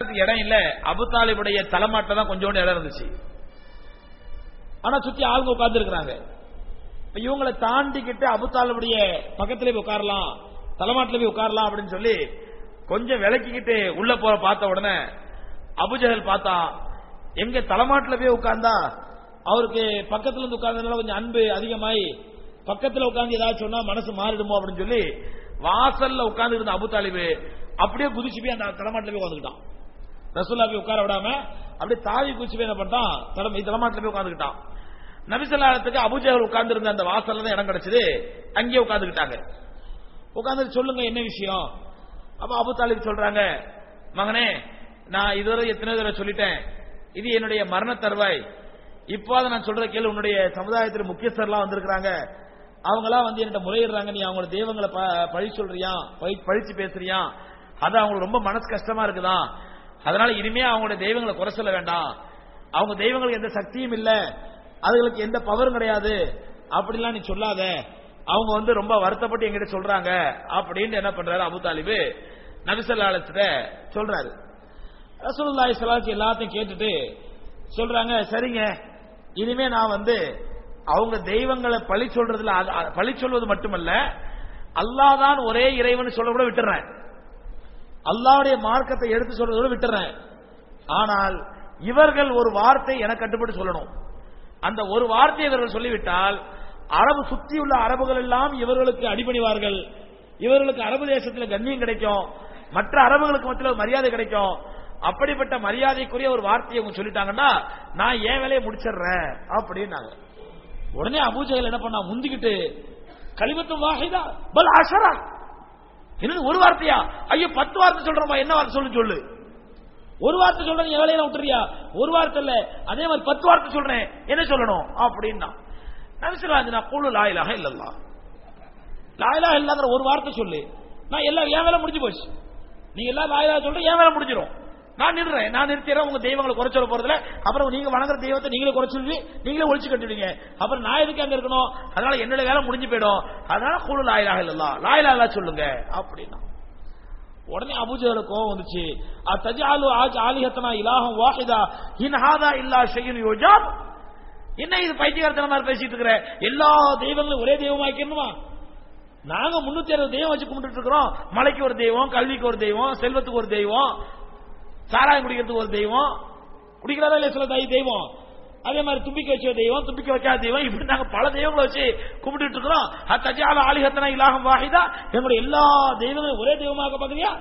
இடம் இல்ல அபு தாலிபுடைய தலைமாட்டில் தான் கொஞ்சோண்டு இடம் இருந்துச்சு ஆனா சுத்தி ஆளுங்க உட்கார்ந்து இருக்கிறாங்க இப்ப இவங்களை தாண்டிக்கிட்டு அபு தாலிபுடைய பக்கத்துல போய் உட்காரலாம் தலைமாட்டில் போய் உட்காரலாம் அப்படின்னு சொல்லி கொஞ்சம் விளக்கிக்கிட்டு உள்ள போற பார்த்த உடனே அபுஜஹல் பார்த்தா எங்க தலைமாட்டில் போய் உட்கார்ந்தா அவருக்கு பக்கத்துல இருந்து உட்கார்ந்ததுனால கொஞ்சம் அன்பு அதிகமாயி பக்கத்துல உட்கார்ந்து ஏதாவது சொன்னா மனசு மாறிடுமோ அப்படின்னு சொல்லி வாசல்ல உட்கார்ந்து இருந்த அபு தாலிபு அப்படியே குதிச்சு போய் அந்த தலைமாட்டில் போய் உட்காந்துக்கிட்டான் ரசூல்லா போய் உட்கார விடாம அப்படியே தாவி குதிச்சு போய் என்ன பண்ணிட்டான் தலை தலைமாட்டில் போய் உட்காந்துக்கிட்டான் நபிசல்லாத்துக்கு அபுஜஹல் உட்கார்ந்து இருந்த அந்த வாசல்ல தான் இடம் கிடைச்சது அங்கேயே உட்காந்துக்கிட்டாங்க உட்கார்ந்து சொல்லுங்க என்ன விஷயம் அப்ப அபு தாலிப் சொல்றாங்க மகனே நான் இதுவரை எத்தனை தடவை சொல்லிட்டேன் இது என்னுடைய மரண தருவாய் இப்போது நான் சொல்ற கேள்வி உன்னுடைய சமுதாயத்தில் முக்கியஸ்தர்லாம் வந்திருக்கிறாங்க அவங்களாம் வந்து என்கிட்ட முறையிடுறாங்க நீ அவங்களோட தெய்வங்களை ப- பழி சொல்றியா பழி- பழிச்சு பேசுறியா அது அவங்களுக்கு ரொம்ப மனசு கஷ்டமா இருக்குதா அதனால இனிமே அவங்களோட தெய்வங்களை குறை சொல்ல வேண்டாம் அவங்க தெய்வங்களுக்கு எந்த சக்தியும் இல்ல அதுகளுக்கு எந்த பவரும் கிடையாது அப்படிலாம் நீ சொல்லாத அவங்க வந்து ரொம்ப வருத்தப்பட்டு என்கிட்ட சொல்றாங்க அப்படின்னு என்ன பண்றாரு அபு தாலிபு நபிசல்லாலத்திட்ட சொல்றாரு ரசூலுல்லாஹி ஸல்லல்லாஹு எல்லாத்தையும் கேட்டுட்டு சொல்றாங்க சரிங்க இனிமே நான் வந்து அவங்க தெய்வங்களை பழி சொல்றதுல அது- அது- பழி சொல்வது மட்டுமல்ல அல்லாஹ் தான் ஒரே இறைவன் சொல்ல கூட விட்டுறேன் அல்லாஹ்வுடைய மார்க்கத்தை எடுத்து சொல்றத கூட விட்டுறேன் ஆனால் இவர்கள் ஒரு வார்த்தை எனக்கு கட்டுப்பட்டு சொல்லணும் அந்த ஒரு வார்த்தையை இவர்கள் சொல்லிவிட்டால் அரபு சுற்றியுள்ள அரபுகள் எல்லாம் இவர்களுக்கு அடிபணிவார்கள் இவர்களுக்கு அரபு தேசத்தில் கண்ணியம் கிடைக்கும் மற்ற அரபுகளுக்கு மத்தியில் ஒரு மரியாதை கிடைக்கும் அப்படிப்பட்ட மரியாதைக்குரிய ஒரு வார்த்தையை அவங்க சொல்லிட்டாங்கன்னா நான் ஏன் வேலையை முடிச்சிடுறேன் அப்படின்னாங்க உடனே அபூஜகல் என்ன பண்ணா முந்திக்கிட்டு கலிமத்து வாஹிதா பல் அஷரா என்னது ஒரு வார்த்தையா ஐயோ பத்து வார்த்தை சொல்றோமா என்ன வார்த்தை சொல்லு சொல்லு ஒரு வார்த்தை சொல்றது என் வேலையில விட்டுறியா ஒரு வார்த்தை இல்ல அதே மாதிரி பத்து வார்த்தை சொல்றேன் என்ன சொல்லணும் அப்படின்னா நபிசுல்லாஜ் நான் கூழு லாயிலாக இல்லல்லா லாயிலாக இல்லாங்கிற ஒரு வார்த்தை சொல்லு நான் எல்லாம் என் வேலை முடிஞ்சு போச்சு நீங்க எல்லாம் லாயிலாக சொல்ற என் வேலை முடிஞ்சிடும் நான் நின்றேன் நான் நிறுத்திடுறேன் உங்க தெய்வங்களை குறை சொல்ல போறதுல அப்புறம் நீங்க வணங்குற தெய்வத்தை நீங்களே குறை சொல்லி நீங்களே ஒழிச்சு கட்டிடுவீங்க அப்புறம் நான் எதுக்கு அங்க இருக்கணும் அதனால என்னோட வேலை முடிஞ்சு போயிடும் அதனால கூழு லாயிலாக இல்லல்லா லாயிலா சொல்லுங்க அப்படின்னா உடனே அபூஜஹல் கோவம் வந்துச்சு அத்தஜாலு ஆஜ் ஆலிஹத்தனா இலாஹம் வாஹிதா இன் ஹாதா இல்லா ஷையுன் யுஜாப் என்ன இது பைத்தியகாரத்தனமா பேசிட்டு இருக்கிற எல்லா தெய்வங்களும் ஒரே தெய்வமாக்கணுமா நாங்க முன்னூத்தி அறுபது தெய்வம் வச்சு கும்பிட்டு இருக்கிறோம் மலைக்கு ஒரு தெய்வம் கல்விக்கு ஒரு தெய்வம் செல்வத்துக்கு ஒரு தெய்வம் சாராயம் குடிக்கிறதுக்கு ஒரு தெய்வம் குடிக்கிறதா இல்லையா சில தாய் தெய்வம் அதே மாதிரி தும்பிக்க வச்ச தெய்வம் தும்பிக்க வைக்காத தெய்வம் இப்படி நாங்க பல தெய்வங்களை வச்சு கும்பிட்டு இருக்கிறோம் அத்தஜால ஆலிஹத்தனா இலாகம் வாஹிதா எங்களுடைய எல்லா தெய்வங்களும் ஒரே தெய்வமாக பாக்குறியா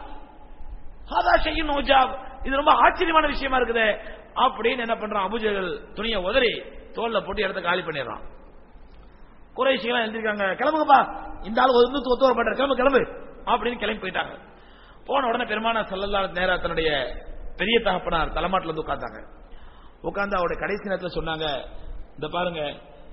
ஹாதா ஷையின் நோஜாப் இது ரொம்ப ஆச்சரியமான விஷயமா இருக்குது அப்படின்னு என்ன பண்றான் அபுஜகல் துணியை உதறி தோல்ல போட்டு இடத்த காலி பண்ணிடுறான் குறைசிகளாம் எழுந்திருக்காங்க கிளம்புங்கப்பா இந்த ஆள் ஒரு ஒத்து வர மாட்டார் கிளம்பு கிளம்பு அப்படின்னு கிளம்பி போயிட்டாங்க போன உடனே பெருமான சல்லல்லா நேரா தன்னுடைய பெரிய தகப்பனார் தலைமாட்டில் வந்து உட்கார்ந்தாங்க உட்கார்ந்து அவருடைய கடைசி நேரத்தில் சொன்னாங்க இந்த பாருங்க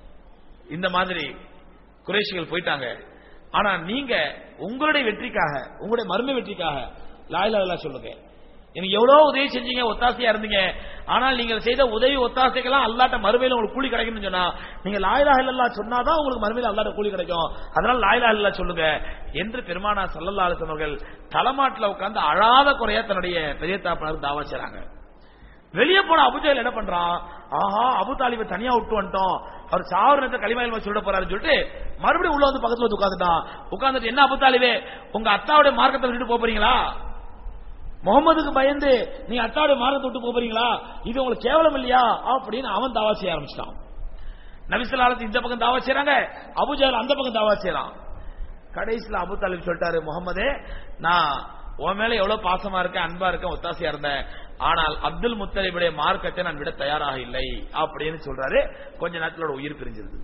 இந்த மாதிரி குறைஷிகள் போயிட்டாங்க ஆனா நீங்க உங்களுடைய வெற்றிக்காக உங்களுடைய மர்ம வெற்றிக்காக லாயிலா இல்லா சொல்லுங்க எனக்கு எவ்வளவு உதவி செஞ்சீங்க ஒத்தாசையா இருந்தீங்க ஆனால் நீங்கள் செய்த உதவி ஒத்தாசைக்கெல்லாம் அல்லாட்ட மறுமையில உங்களுக்கு கூலி கிடைக்கும்னு சொன்னா நீங்க லாயிலா இல்லல்லா சொன்னாதான் உங்களுக்கு மறுமையில அல்லாட்ட கூலி கிடைக்கும் அதனால லாயிலா இல்லா சொல்லுங்க என்று பெருமானா சல்லல்லா அலிஸ்லாம் அவர்கள் தலைமாட்டில் உட்கார்ந்து அழாத குறையா தன்னுடைய பெரிய தாப்பனருக்கு தாவா செய்றாங்க வெளியே போன அபுஜால் என்ன பண்றான் ஆஹா அபு தாலிபை தனியா விட்டு வந்துட்டோம் அவர் சாவர நேரத்தை களிமாயில் சொல்ல போறாருன்னு சொல்லிட்டு மறுபடியும் உள்ள வந்து பக்கத்துல வந்து உட்காந்துட்டான் உட்காந்துட்டு என்ன அபு தாலிபே உங்க அத்தாவுடைய மார்க்கத்தை விட்டுட்டு போப் போறீங்களா முகமதுக்கு பயந்து நீங்க அத்தாவுடைய மார்க்கத்தை விட்டு போப் போறீங்களா இது உங்களுக்கு கேவலம் இல்லையா அப்படின்னு அவன் தாவா செய்ய ஆரம்பிச்சிட்டான் நபிசல்லாலத்து இந்த பக்கம் தாவா செய்யறாங்க அபுஜால் அந்த பக்கம் தாவா செய்யறான் கடைசியில் அபு தாலிப் சொல்லிட்டாரு முகமதே நான் உன் மேல எவ்வளவு பாசமா இருக்கேன் அன்பா இருக்கேன் ஒத்தாசையா இருந்தேன் ஆனால் அப்துல் முத்தலிபுடைய மார்க்கத்தை நான் விட தயாராக இல்லை அப்படின்னு சொல்றாரு கொஞ்ச நேரத்தில் உயிர் பிரிஞ்சிருது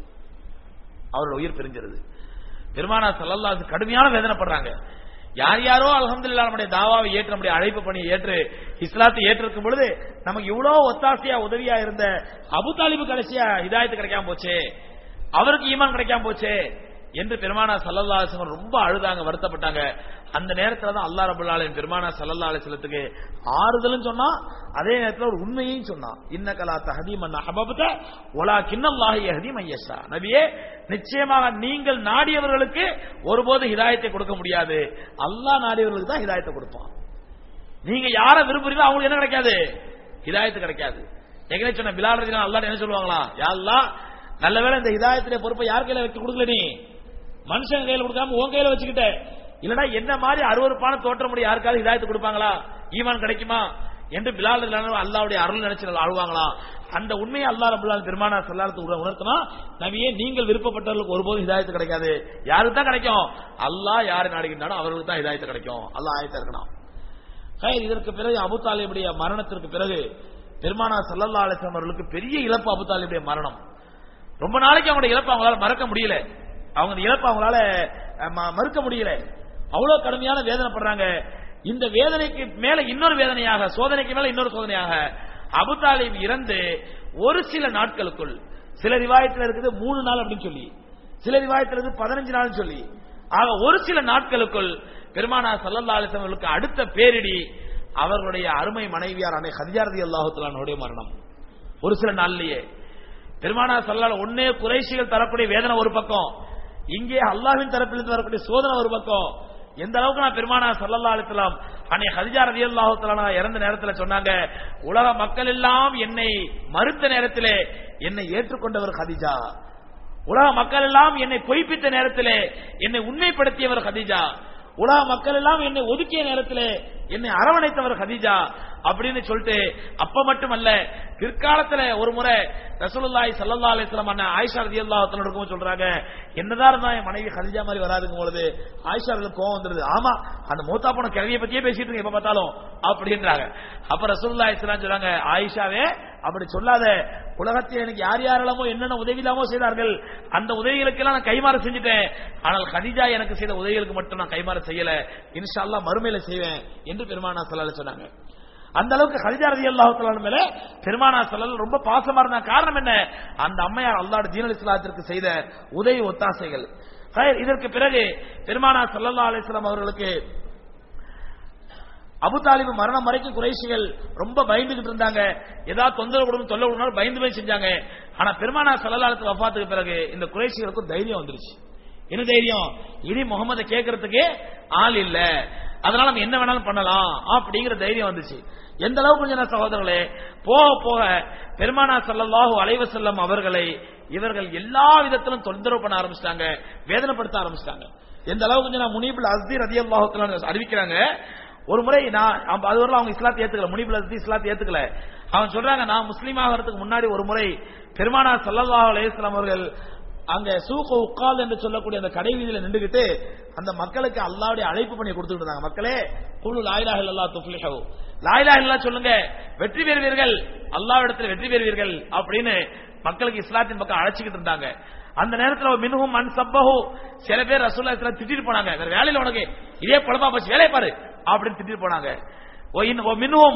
அவரோட உயிர் பிரிஞ்சிருது பெருமானா சல்லல்லாஹு கடுமையான வேதனைப்படுறாங்க யார் யாரோ அல்ஹம்துலில்லாஹ் நம்முடைய தாவாவை ஏற்று நம்முடைய அழைப்பு பணியை ஏற்று இஸ்லாத்தை ஏற்றிருக்கும் பொழுது நமக்கு இவ்வளவு ஒத்தாசையா உதவியா இருந்த அபு தாலிபு கடைசியா ஹிதாயத்து கிடைக்காம போச்சே அவருக்கு ஈமான் கிடைக்காம போச்சே என்று பெருமானா சல்லல்லா அலிஸ்லம் ரொம்ப அழுதாங்க வருத்தப்பட்டாங்க அந்த நேரத்துல தான் அல்லாஹ் ரபுல் ஆலமின் பெருமானா சல்லல்லா அலிஸ்லத்துக்கு ஆறுதலும் சொன்னா அதே நேரத்தில் ஒரு உண்மையையும் சொன்னான் இன்னகலா தஹதி மன் அஹபபத ஒலா கிண்ணல்லாஹி யஹதி மையஷா நபியே நிச்சயமாக நீங்கள் நாடியவர்களுக்கு ஒருபோது ஹிதாயத்தை கொடுக்க முடியாது அல்லாஹ் நாடியவர்களுக்கு தான் ஹிதாயத்தை கொடுப்பான் நீங்க யார விரும்புறீங்களோ அவங்களுக்கு என்ன கிடைக்காது ஹிதாயத்து கிடைக்காது எங்கே சொன்ன பிலால் ரதி அல்லாஹ் என்ன சொல்லுவாங்களா யா அல்லாஹ் நல்லவேளை இந்த ஹிதாயத்துடைய பொறுப்பை யார் கையில வைக்க கொடுக்கல நீ மனுஷன் கையில கொடுக்காம உன் கையில வச்சுக்கிட்ட இல்லனா என்ன மாதிரி அருவருப்பான தோற்றமுடைய யாருக்காவது ஹிதாயத்து கொடுப்பாங்களா ஈமான் கிடைக்குமா என்று பிலால் ரலியல்லாஹு அன்ஹு அல்லாஹ்வுடைய அருள் நினைச்சு அழுவாங்களா அந்த உண்மையை அல்லாஹ் ரபுல்லால் பெருமானா சல்லாத்து உணர்த்தினா நபியே நீங்கள் விருப்பப்பட்டவர்களுக்கு ஒருபோதும் ஹிதாயத்து கிடைக்காது யாருக்கு தான் கிடைக்கும் அல்லாஹ் யாரை நாடுகின்றானோ அவர்களுக்கு தான் ஹிதாயத்து கிடைக்கும் அல்லாஹ் ஆயத்தா இருக்கணும் ஹைர் இதற்கு பிறகு அபு தாலிபுடைய மரணத்திற்கு பிறகு பெருமானா சல்லல்லா அலிஸ்லாம் அவர்களுக்கு பெரிய இழப்பு அபு தாலிபுடைய மரணம் ரொம்ப நாளைக்கு அவங்களுடைய இழப்பு அவங்களால மறக்க முடியல அவங்க அந்த இழப்பு அவங்களால அஹ், ம- மறுக்க முடியல அவ்வளவு கடுமையான வேதனைப்படுறாங்க இந்த வேதனைக்கு மேல இன்னொரு வேதனையாக சோதனைக்கு மேல இன்னொரு சோதனையாக அபு தாலிப் இறந்து ஒரு சில நாட்களுக்குள் சில ரிவாயத்தில் இருக்குது மூணு நாள் அப்படின்னு சொல்லி சில ரிவாயத்தில் இருந்து பதினஞ்சு நாள் சொல்லி ஆக ஒரு சில நாட்களுக்குள் பெருமானா சல்லல்லா அலிஸ்லாம் அவர்களுக்கு அடுத்த பேரிடி அவர்களுடைய அருமை மனைவியார் அன்னை ஹதிஜாரதி அல்லாஹுத்தலானுடைய மரணம் ஒரு சில நாள்லயே பெருமானா சல்லால ஒன்னே குறைசிகள் தரக்கூடிய வேதனை ஒரு பக்கம் இங்கே அல்லாஹ்வின் தரப்பிலிருந்து வரக்கூடிய சோதனை ஒரு பக்கம் எந்த அளவுக்கு நான் பெருமானா சல்லல்லா அலிஸ்லாம் அன்னை ஹதிஜா ரதி அல்லாஹுத்தலானா இறந்த நேரத்தில் சொன்னாங்க உலக மக்கள் எல்லாம் என்னை மறுத்த நேரத்திலே என்னை ஏற்றுக்கொண்டவர் ஹதிஜா உலக மக்கள் எல்லாம் என்னை பொய்ப்பித்த நேரத்திலே என்னை உண்மைப்படுத்தியவர் ஹதீஜா உலக மக்கள் எல்லாம் என்னை ஒதுக்கிய நேரத்திலே என்னை அரவணைத்தவர் ஹதீஜா அப்படின்னு சொல்லிட்டு அப்ப மட்டுமல்ல பிற்காலத்துல ஒரு முறை ரசூலுல்லாஹி ஸல்லல்லாஹு அலைஹி வஸல்லம் அண்ணா ஆயிஷா ரலியல்லாஹு தஆலா இருக்கும் சொல்றாங்க என்னதான் இருந்தா என் மனைவி ஹதீஜா மாதிரி வராதுங்க பொழுது ஆயிஷா அவர்களுக்கு கோவம் வந்துருது ஆமா அந்த மூத்தா போன கிழவியை பத்தியே பேசிட்டு இருக்கு எப்ப பார்த்தாலும் அப்படின்றாங்க அப்ப ரசூலுல்லாஹி ஸல்லல்லாஹு அலைஹி சொல்றாங்க ஆயிஷாவே அப்படி சொல்லாத உலகத்தில் எனக்கு யார் யாரெல்லாமோ என்னென்ன உதவி இல்லாமோ செய்தார்கள் அந்த உதவிகளுக்கெல்லாம் நான் கைமாற செஞ்சுட்டேன் ஆனால் கதிஜா எனக்கு செய்த உதவிகளுக்கு மட்டும் நான் கைமாற செய்யல இன்ஷா அல்லாஹ் மறுமையில செய்வேன் என்று பெருமானா சல்லல்லாஹு சொன்னாங்க அந்த அளவுக்கு ஹரிஜா ரதி அல்லாஹு மேல பெருமானா சல்லல் ரொம்ப பாசமா இருந்தாங்க காரணம் என்ன அந்த அம்மையார் அல்லாஹ் தீனல் இஸ்லாத்திற்கு செய்த உதவி ஒத்தாசைகள் ஹைர், இதற்கு பிறகு பெருமானா சல்லல்லா அலிஸ்லாம் அவர்களுக்கு அபு தாலிபு மரணம் வரைக்கும் குறைஷிகள் ரொம்ப பயந்துகிட்டு இருந்தாங்க ஏதாவது தொந்தரவு கொடுக்கும் தொல்லை கொடுக்கணும் பயந்து போய் செஞ்சாங்க ஆனா பெருமானா சல்லல்லாஹு வஃபாத்துக்கு பிறகு இந்த குறைஷிகளுக்கும் தைரியம் வந்துருச்சு என்ன தைரியம் இனி முகமதை கேட்கறதுக்கு ஆள் இல்ல அதனால நம்ம என்ன வேணாலும் பண்ணலாம் அப்படிங்கிற தைரியம் வந்துச்சு எந்த அளவுக்கு கொஞ்சம் சகோதரர்களே போக போக பெருமானா சல்லல்லாஹு அலைவ செல்லம் அவர்களை இவர்கள் எல்லா விதத்திலும் தொந்தரவு பண்ண ஆரம்பிச்சிட்டாங்க வேதனைப்படுத்த ஆரம்பிச்சிட்டாங்க எந்த அளவுக்கு கொஞ்சம் நான் முனீபுல் அஸ்தி ரதி அல்லாஹு அறிவிக்கிறாங்க ஒரு முறை நான் அப்ப அது வரல அவங்க இஸ்லாத்தை ஏத்துக்கல முனிபுல் அஸ்தி இஸ்லாத்தை ஏத்துக்கல அவன் சொல்றாங்க நான் முஸ்லீம் ஆகிறதுக்கு முன்னாடி ஒரு முறை பெருமானா சல்லல்லாஹு அலைஹிஸ்ஸலாம் அவர்கள் அங்க சூக உக்கால் என்று சொல்லக்கூடிய அந்த கடை வீதியில நின்றுகிட்டு அந்த மக்களுக்கு அல்லாவுடைய அழைப்பு பண்ணி கொடுத்துட்டு இருந்தாங்க மக்களே குழு லாயிலா இல்லல்லா துஃப்லிஹு லாயிலா இல்லா சொல்லுங்க வெற்றி பெறுவீர்கள் அல்லாவிடத்தில் வெற்றி பெறுவீர்கள் அப்படின்னு மக்களுக்கு இஸ்லாத்தின் பக்கம் அழைச்சிக்கிட்டு இருந்தாங்க அந்த நேரத்தில் மின்ஹும் மண் சப்பஹு சில பேர் ரசூல்லா இஸ்லாம் திட்டிட்டு போனாங்க வேற வேலையில உனக்கு இதே குழப்பா போச்சு வேலையை பாரு அப்படின்னு திட்டிட்டு போனாங்க ஓ இன் ஓ மின்ஹும்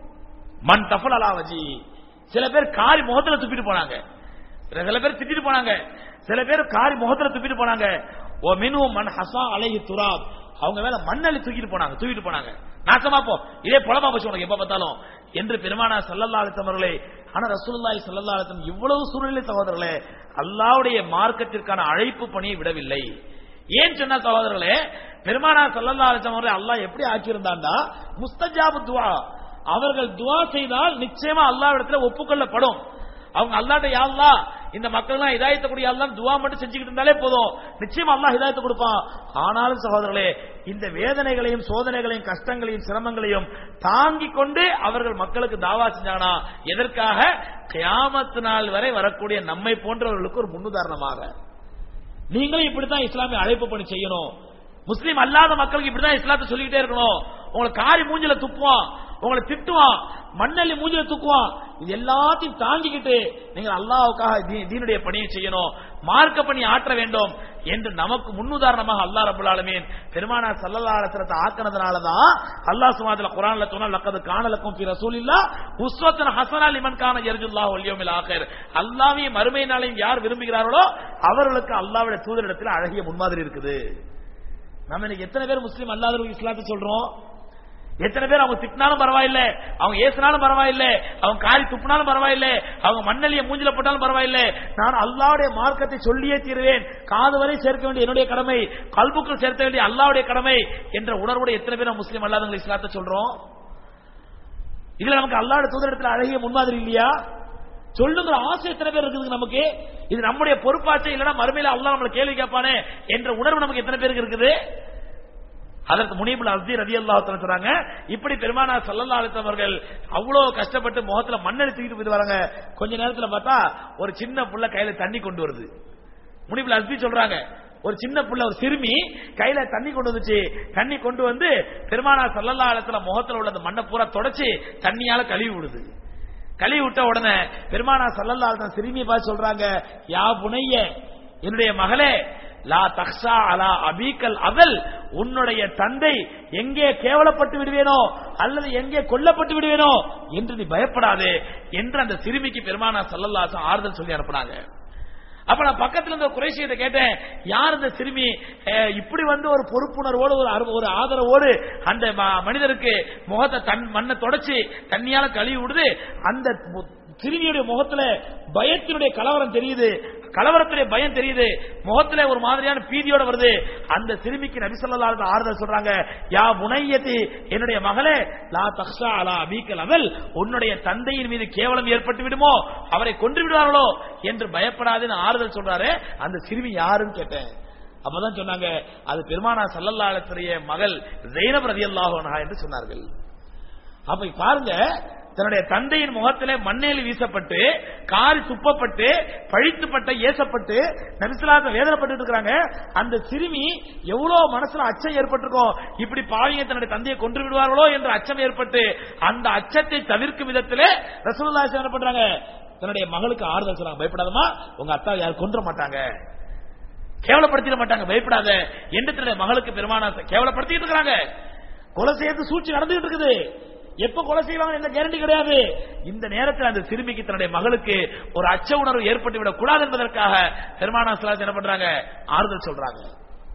மண் தஃபல் அலாவஜி சில பேர் காரி முகத்துல துப்பிட்டு போனாங்க சில பேர் திட்டிட்டு போனாங்க சில பேர் காரி முகத்துல துப்பிட்டு போனாங்க ஓ மினு மண் ஹசா அலைஹி துராப் அவங்க மேல மண்ணள்ளி தூக்கிட்டு போனாங்க தூக்கிட்டு போனாங்க நாசமா போ இதே பொலமா போச்சு உனக்கு எப்ப பார்த்தாலும் என்று பெருமானா சல்லல்லா அலித்தம் அவர்களே ஆனா ரசூலுல்லாஹி ஸல்லல்லாஹு அலைஹி வஸல்லம் இவ்வளவு சூழ்நிலை சகோதரர்களே அல்லாஹ்வுடைய மார்க்கத்திற்கான அழைப்பு பணியை விடவில்லை ஏன் சொன்ன சகோதரர்களே பெருமானா சல்லல்லா அலித்தம் அவர்களை அல்லாஹ் எப்படி ஆக்கியிருந்தாண்டா முஸ்தஜாபு துவா அவர்கள் துவா செய்தால் நிச்சயமா அல்லாஹ்விடத்துல ஒப்புக்கொள்ளப்படும் அவங்க அல்லாட்ட யாழ்லா இந்த மக்கள்லாம் இதாயத்தை கூடிய அல்லாம் துவா மட்டும் செஞ்சுக்கிட்டு இருந்தாலே போதும் நிச்சயமா அல்லாஹ் ஹிதாயத்தை கொடுப்பான் ஆனாலும் சகோதரர்களே இந்த வேதனைகளையும் சோதனைகளையும் கஷ்டங்களையும் சிரமங்களையும் தாங்கிக் கொண்டு அவர்கள் மக்களுக்கு தாவா செஞ்சாங்கன்னா எதற்காக கியாமத்து நாள் வரை வரக்கூடிய நம்மை போன்றவர்களுக்கு ஒரு முன்னுதாரணமாக நீங்களும் இப்படித்தான் இஸ்லாமிய அழைப்பு பண்ணி செய்யணும் முஸ்லீம் அல்லாத மக்களுக்கு இப்படிதான் இஸ்லாத்தை சொல்லிக்கிட்டே இருக்கணும் உங்களை காரி மூஞ்சில துப்புவான் உங்களை திட்டுவான் மண்ணள்ளி மூஞ்சில தூக்குவான் இது எல்லாத்தையும் தாங்கிக்கிட்டு நீங்கள் அல்லாவுக்காக தீ- தீனுடைய பணியை செய்யணும் மார்க்க பணி ஆற்ற வேண்டும் என்று நமக்கு முன்னுதாரணமாக அல்லாஹ் ரபுல் ஆலமீன் பெருமானார் சல்லல்லா அலிஸ்லத்தை ஆக்கினதுனாலதான் அல்லாஹ் சுமாதுல குரான்ல சொன்னா லக்கது காணலக்கும் பி ரசூலில்லா உஸ்வத்தன் ஹசனா லிமன் கான யர்ஜுல்லாஹ் வல்யௌமில் ஆகிர் அல்லாஹ்வையும் மறுமை நாளையும் யார் விரும்புகிறார்களோ அவர்களுக்கு அல்லாஹ்வுடைய தூதரிடத்தில் அழகிய முன்மாதிரி இருக்குது நம்ம இன்னைக்கு எத்தனை பேர் முஸ்லீம் அல்லாதவர்கள் இஸ்லாத்தை சொல்றோம் எத்தனை பேர் அவங்க திட்டினாலும் பரவாயில்லை அவங்க ஏசினாலும் பரவாயில்லை அவங்க காரி துப்புனாலும் பரவாயில்லை அவங்க மண்ணலிய மூஞ்சில போட்டாலும் பரவாயில்லை நான் அல்லாவுடைய மார்க்கத்தை சொல்லியே தீருவேன் காது வரை சேர்க்க வேண்டிய என்னுடைய கடமை கல்புக்குள் சேர்க்க வேண்டிய அல்லாவுடைய கடமை என்ற உணர்வோட எத்தனை பேர் நம்ம முஸ்லீம் அல்லாதவங்க இஸ்லாத்தை சொல்றோம் இதுல நமக்கு அல்லாட தூதரிடத்துல அழகிய முன்மாதிரி இல்லையா சொல்லுங்கிற ஆசை எத்தனை பேர் இருக்குது நமக்கு இது நம்முடைய பொறுப்பாச்சே இல்லைன்னா மறுமையில அல்லாஹ் நம்மளை கேள்வி கேட்பானே என்ற உணர்வு நமக்கு எத்தனை பேருக்கு இருக்குது அதற்கு முனிபுல் அஸ்தி ரதி அல்லாஹ் சொல்றாங்க இப்படி பெருமானா சல்லல்லா அலிஸ்லாம் அவர்கள் அவ்வளவு கஷ்டப்பட்டு முகத்துல மண்ணெடு தூக்கிட்டு போயிட்டு வராங்க கொஞ்ச நேரத்துல பார்த்தா ஒரு சின்ன புள்ள கையில தண்ணி கொண்டு வருது முனிபுல் அஸ்தி சொல்றாங்க ஒரு சின்ன புள்ள ஒரு சிறுமி கையில தண்ணி கொண்டு வந்துச்சு தண்ணி கொண்டு வந்து பெருமானா சல்லல்லா அலிஸ்லாம் முகத்துல உள்ள அந்த மண்ணை பூரா தொடச்சு தண்ணியால கழுவி விடுது கழுவி விட்ட உடனே பெருமானா சல்லல்லா அலிஸ்லாம் சிறுமியை பார்த்து சொல்றாங்க யா புனைய என்னுடைய மகளே லா தக்ஷா அலா அபீக்கல் அதல் உன்னுடைய தந்தை எங்கே கேவலப்பட்டு விடுவேனோ அல்லது எங்கே கொல்லப்பட்டு விடுவேனோ என்று நீ பயப்படாதே என்று அந்த சிறுமிக்கு பெருமானா சல்லல்லாசம் ஆறுதல் சொல்லி அனுப்புனாங்க அப்ப நான் பக்கத்துல இருந்த குறைசியத்தை கேட்டேன் யார் இந்த சிறுமி அஹ், இப்படி வந்து ஒரு பொறுப்புணர்வோடு ஒரு அரு- ஒரு ஆதரவோடு அந்த ம- மனிதருக்கு முகத்தை தன் மண்ணை தொடச்சு தண்ணியால கழுவி விடுது அந்த மு- சிறுமியுடைய முகத்துல பயத்தினுடைய கலவரம் தெரியுது கலவரத்திலே பயம் தெரியுது முகத்துல ஒரு மாதிரியான பீதியோட வருது அந்த சிறுமிக்கு நபி ஸல்லல்லாஹு அலைஹி ஆறுதல் சொல்றாங்க யா முனையத்தி என்னுடைய மகளே லா தக்ஷா அலா அபீக்கல் அவல் உன்னுடைய தந்தையின் மீது கேவலம் ஏற்பட்டு விடுமோ அவரை கொன்று விடுவார்களோ என்று பயப்படாதுன்னு ஆறுதல் சொல்றாரு அந்த சிறுமி யாருன்னு கேட்டேன் அப்பதான் சொன்னாங்க அது பெருமானா சல்லல்லா அலைஹி மகள் ஜெயினப் ரலியல்லாஹு அன்ஹா என்று சொன்னார்கள் அப்ப பாருங்க தன்னுடைய தந்தையின் முகத்திலே மண்ணேலி வீசப்பட்டு காரி துப்பப்பட்டு பழித்துப்பட்ட ஏசப்பட்டு நபிசுலாத்த வேதனைப்பட்டு இருக்கிறாங்க அந்த சிறுமி எவ்வளவு மனசுல அச்சம் ஏற்பட்டிருக்கும் இப்படி பாவிங்க தன்னுடைய தந்தையை கொன்று விடுவார்களோ என்ற அச்சம் ஏற்பட்டு அந்த அச்சத்தை தவிர்க்கும் விதத்திலே ரசூலுல்லாஹி ஸல்லல்லாஹு என்ன பண்றாங்க தன்னுடைய மகளுக்கு ஆறுதல் சொல்றாங்க பயப்படாதமா உங்க அத்தா யாரும் கொன்ற மாட்டாங்க கேவலப்படுத்திட மாட்டாங்க பயப்படாத என்று தன்னுடைய மகளுக்கு பெருமானா கேவலப்படுத்திட்டு இருக்காங்க கொலை செய்யறது சூழ்ச்சி நடந்துகிட்டு இருக்குது எப்ப கொலை செய்வாங்க எந்த கேரண்டி கிடையாது இந்த நேரத்தில் அந்த சிறுமிக்கு தன்னுடைய மகளுக்கு ஒரு அச்ச உணர்வு ஏற்பட்டு விடக் கூடாது என்பதற்காக பெருமானா சலாத் என்ன பண்றாங்க ஆறுதல் சொல்றாங்க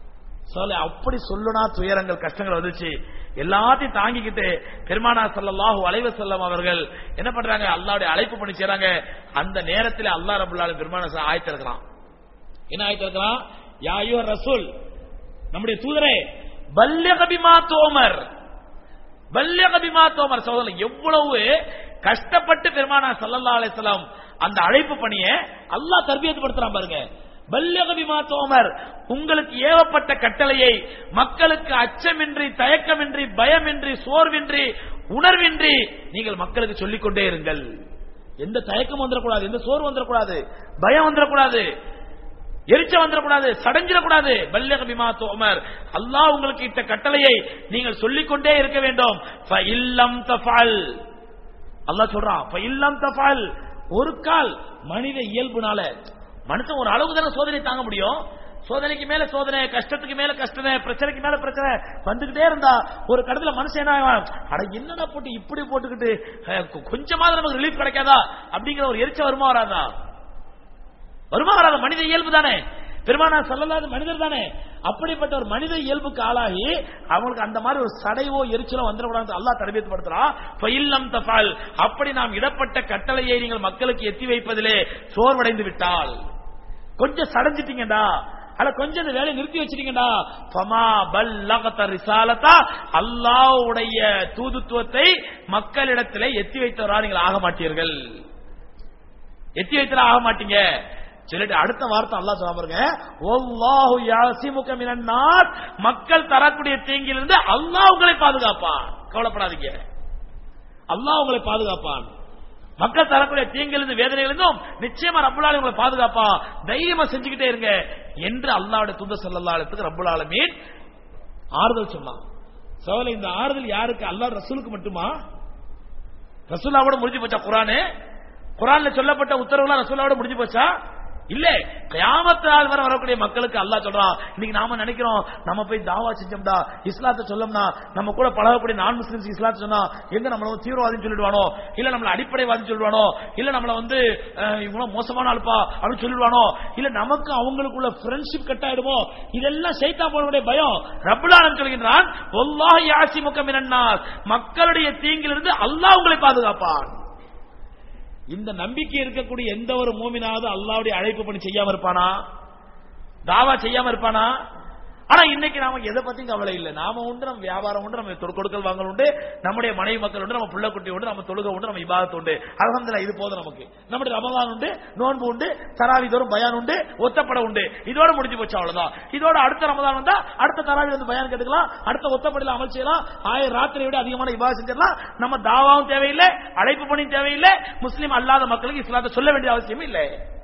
சொல்ல அப்படி சொல்லுனா துயரங்கள் கஷ்டங்கள் வந்துச்சு எல்லாத்தையும் தாங்கிக்கிட்டு பெருமானா ஸல்லல்லாஹு அலைஹி வஸல்லம் அவர்கள் என்ன பண்றாங்க அல்லாஹ்வுடைய அழைப்பு பண்ணி செய்றாங்க அந்த நேரத்தில் அல்லாஹ் ரப்பல் ஆலமீன் பெருமானா ஆயத்து இருக்கிறான் என்ன ஆயத்து இருக்கிறான் யா அய்யுஹ ரசூல் நம்முடைய தூதரே பல்யக பிமா தோமர் பல்யக பிமா தோமர் சகோதரன் எவ்வளவு கஷ்டப்பட்டு பெருமானா ஸல்லல்லாஹு அலைஹி வஸல்லம் அந்த அழைப்பு பணியை அல்லாஹ் தர்பியத்து படுத்துறான் பாருங்க பல்யக பிமா தோமர் உங்களுக்கு ஏவப்பட்ட கட்டளையை மக்களுக்கு அச்சமின்றி தயக்கமின்றி பயமின்றி சோர்வின்றி உணர்வின்றி நீங்கள் மக்களுக்கு சொல்லிக் கொண்டே இருங்கள் எந்த தயக்கம் வந்துடக்கூடாது எந்த சோர்வு வந்துடக்கூடாது பயம் வந்துடக்கூடாது எரிச்ச வந்துடக்கூடாது சடைஞ்சிடக்கூடாது பல்யக பிமா தோமர் அல்லாஹ் உங்களுக்கு இட்ட கட்டளையை நீங்கள் சொல்லிக்கொண்டே இருக்க வேண்டும் ஃப இல்லம் தஃபல் அல்லாஹ் சொல்றான் ஃப இல்லம் தஃபல் ஒரு கால் மனித இயல்புனால மனுஷன் ஒரு அளவுக்கு தானே சோதனை தாங்க முடியும் சோதனைக்கு மேல சோதனை கஷ்டத்துக்கு மேல கஷ்டம் பிரச்சனைக்கு மேல பிரச்சனை வந்துகிட்டே இருந்தா ஒரு கடத்துல மனுஷன் என்ன ஆவான்? அட என்னடா போட்டு இப்படி போட்டுக்கிட்டு அஹ், கொ- கொஞ்சமாவது நமக்கு ரிலீஃப் கிடைக்காதா அப்படிங்கிற ஒரு எரிச்ச வருமா வராதா வருமா வராத மனித இயல்பு தானே பெருமானா சொல்லலாத மனிதர் தானே அப்படிப்பட்ட ஒரு மனித இயல்புக்கு ஆளாகி அவங்களுக்கு அந்த மாதிரி ஒரு சடைவோ எரிச்சலோ வந்துடக்கூடாது அல்லாஹ் தரபியத்து படுத்துறான் ஃபைல்லம் தஃபால் அப்படி நாம் இடப்பட்ட கட்டளையை நீங்கள் மக்களுக்கு எத்தி வைப்பதிலே சோர்வடைந்து விட்டால் கொஞ்சம் சடைஞ்சிட்டீங்கடா அல்ல கொஞ்சம் இந்த வேலையை நிறுத்தி வச்சிட்டீங்கடா ஃபமா பல்லகத ரிசாலதா அல்லாஹ்வுடைய தூதுத்துவத்தை மக்களிடத்திலே எத்தி வைத்தவரா நீங்கள் ஆக மாட்டீர்கள் எத்தி வைத்தல ஆக மாட்டீங்க சொல்லிட்டு அடுத்த வார்த்தை அல்லாஹ் சொல்ல பாருங்க வல்லாஹு யாசிமுக மினன் நாஸ் மக்கள் தரக்கூடிய தீங்கிலிருந்து அல்லாஹ் உங்களை பாதுகாப்பான் கவலைப்படாதீங்க அல்லாஹ் உங்களை பாதுகாப்பான் மக்கள் தரக்கூடிய தீங்கிலிருந்து வேதனைகளிருந்தும் நிச்சயமா ரப்புலால உங்களை பாதுகாப்பா தைரியமா செஞ்சுக்கிட்டே இருங்க என்று அல்லாஹ்வுடைய தூதர் ஸல்லல்லாஹு அலைஹி வஸல்லம் ரப்புல் ஆலமீன் ஆறுதல் சொன்னான் சோலை இந்த ஆறுதல் யாருக்கு அல்லாஹ் ரசூலுக்கு மட்டுமா ரசூலாவோட முடிஞ்சு போச்சா குரானு குரான்ல சொல்லப்பட்ட உத்தரவுலாம் ரசூலாவோட முடிஞ்சு போச்சா இல்ல கியாமத்து நாள் வரை வரக்கூடிய மக்களுக்கு அல்லாஹ் சொல்றான் இன்னைக்கு நாம நினைக்கிறோம் நம்ம போய் தாவா செஞ்சோம்டா இஸ்லாத்தை சொல்லோம்னா நம்ம கூட பழகக்கூடிய நான் முஸ்லிம்ஸ் இஸ்லாத்தை சொன்னா எங்க நம்மள வந்து தீவிரவாதின்னு சொல்லிடுவானோ இல்ல நம்மள அடிப்படைவாதி சொல்லிடுவானோ இல்ல நம்மள வந்து அஹ், இவங்களும் மோசமான ஆள்பா அப்படின்னு சொல்லிடுவானோ இல்ல நமக்கு அவங்களுக்குள்ள ஃப்ரெண்ட்ஷிப் கட் ஆயிடுமோ இதெல்லாம் சைத்தா போனவுடைய பயம் ரப்புலானம் சொல்கின்றான் ஒல்லாஹ் யாசி முக்கமினார் மக்களுடைய தீங்கிலிருந்து அல்லாஹ் உங்களை பாதுகாப்பான் இந்த நம்பிக்கை இருக்கக்கூடிய எந்த ஒரு மூமினாவது அல்லாவுடைய அழைப்பு பணி செய்யாம இருப்பானா தாவா செய்யாம இருப்பானா ஆனா இன்னைக்கு நாம எதை பத்தியும் கவலை இல்லை நாம உண்டு நம்ம வியாபாரம் உண்டு நம்ம தொ- கொடுக்கல் வாங்கல் உண்டு நம்முடைய மனைவி மக்கள் உண்டு நம்ம புள்ள குட்டி உண்டு நம்ம தொழுகை உண்டு நம்ம இபாதத்து உண்டு அல்ஹம்துலில்லாஹ் இது போதும் நமக்கு நம்முடைய ரமலான் உண்டு நோன்பு உண்டு தராவி தோறும் பயான் உண்டு ஒத்தப்பட உண்டு இதோட முடிஞ்சு போச்சு அவ்வளவுதான் இதோட அடுத்த ரமலான் வந்தா அடுத்த தராவி வந்து பயான் கேட்டுக்கலாம் அடுத்த ஒத்தப்படையில அமல் செய்யலாம் ஆயிரம் ராத்திரியை விட அதிகமான இபாதத் செஞ்சிடலாம் நம்ம தாவாவும் தேவையில்லை அழைப்பு பணியும் தேவையில்லை முஸ்லீம் அல்லாத மக்களுக்கு இஸ்லாத்தை சொல்ல வேண்டிய அவசியம் இல்லை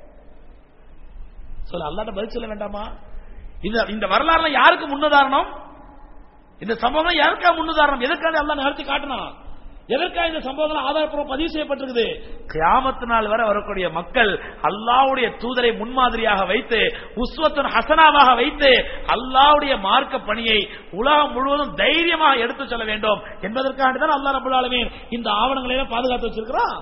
சொல்ல அல்லாட்ட பதில் சொல்ல வேண்டாமா இந்த இந்த வரலாறுல யாருக்கு முன்னுதாரணம் இந்த சம்பவம் யாருக்கா முன்னுதாரணம் எதற்காக அல்லாஹ் நிகழ்த்தி காட்டினான் எதற்காக இந்த சம்பவங்கள் ஆதாரப்பூர்வம் பதிவு செய்யப்பட்டிருக்குது கியாமத்து நாள் வரை வரக்கூடிய மக்கள் அல்லாஹ்வுடைய தூதரை முன்மாதிரியாக வைத்து உஸ்வத்துன் ஹசனாவாக வைத்து அல்லாஹ்வுடைய மார்க்க பணியை உலகம் முழுவதும் தைரியமாக எடுத்து சொல்ல வேண்டும் என்பதற்காக தான் அல்லாஹ் ரபுல் ஆலமீன் இந்த ஆவணங்களை எல்லாம் பாதுகாத்து வச்சிருக்கிறான்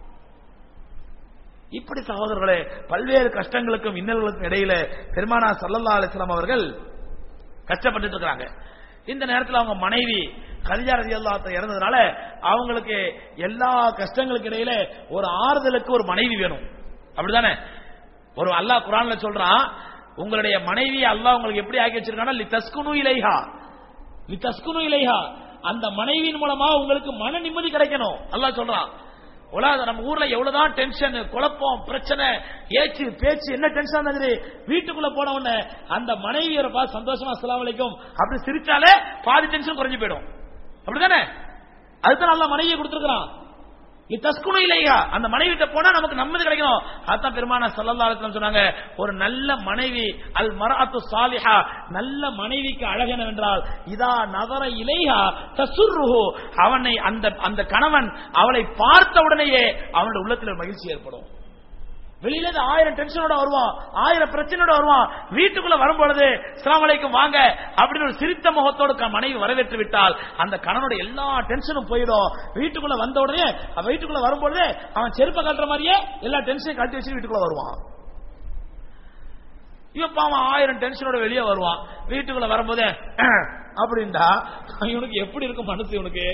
இப்படி சகோதரர்களே பல்வேறு கஷ்டங்களுக்கும் இன்னல்களுக்கும் இடையில பெருமானா சல்லல்லா அலிஸ்லாம் அவர்கள் கஷ்டப்பட்டு இருக்காங்க இந்த நேரத்தில் அவங்க மனைவி கதிஜா ரதி இறந்ததுனால அவங்களுக்கு எல்லா கஷ்டங்களுக்கு இடையில ஒரு ஆறுதலுக்கு ஒரு மனைவி வேணும் அப்படிதானே ஒரு அல்லாஹ் குரான்ல சொல்றான் உங்களுடைய மனைவி அல்லாஹ் உங்களுக்கு எப்படி ஆக்கி வச்சிருக்கானா லி தஸ்குனு இலைஹா லி தஸ்குனு இலைஹா அந்த மனைவியின் மூலமா உங்களுக்கு மன நிம்மதி கிடைக்கணும் அல்லாஹ் சொல்றான் உலக நம்ம ஊர்ல எவ்வளவுதான் டென்ஷன் குழப்பம் பிரச்சனை ஏச்சு பேச்சு என்ன டென்ஷன் இருக்குது வீட்டுக்குள்ள போன உடனே அந்த மனைவியரை பார்த்து சந்தோஷமா அஸ்ஸலாமு அலைக்கும் அப்படி சிரிச்சாலே பாதி டென்ஷன் குறைஞ்சு போயிடும் அப்படிதானே அதுதான் நல்ல மனைவியை கொடுத்துருக்கான் நீ தஸ்குணு இல்லையா அந்த மனைவி கிட்ட போனா நமக்கு நிம்மதி கிடைக்கும் அதான் பெருமான சல்லல்லாஹு அலைஹி வஸல்லம் சொன்னாங்க ஒரு நல்ல மனைவி அல் மரஅத்து சாலிஹா நல்ல மனைவிக்கு அழகு என்னவென்றால் இதா நவர இலைஹா தசுர்ருஹு அவனை அந்த அந்த கணவன் அவளை பார்த்த உடனேயே அவனுடைய உள்ளத்தில் ஒரு மகிழ்ச்சி ஏற்படும் வெளியில இருந்து ஆயிரம் டென்ஷனோட வருவான் ஆயிரம் பிரச்சனையோட வருவான் வீட்டுக்குள்ள வரும்பொழுது அஸ்ஸலாமு அலைக்கும் வாங்க அப்படின்னு ஒரு சிரித்த முகத்தோடு க- மனைவி வரவேற்று விட்டால் அந்த கணவனோட எல்லா டென்ஷனும் போயிடும் வீட்டுக்குள்ள வந்த உடனே அவன் வீட்டுக்குள்ள வரும்பொழுது அவன் செருப்பை கட்டுற மாதிரியே எல்லா டென்ஷனையும் கழட்டி வச்சு வீட்டுக்குள்ள வருவான் இப்ப அவன் ஆயிரம் டென்ஷனோட வெளியே வருவான் வீட்டுக்குள்ள வரும்போது அப்படின்டா இவனுக்கு எப்படி இருக்கும் மனசு இவனுக்கு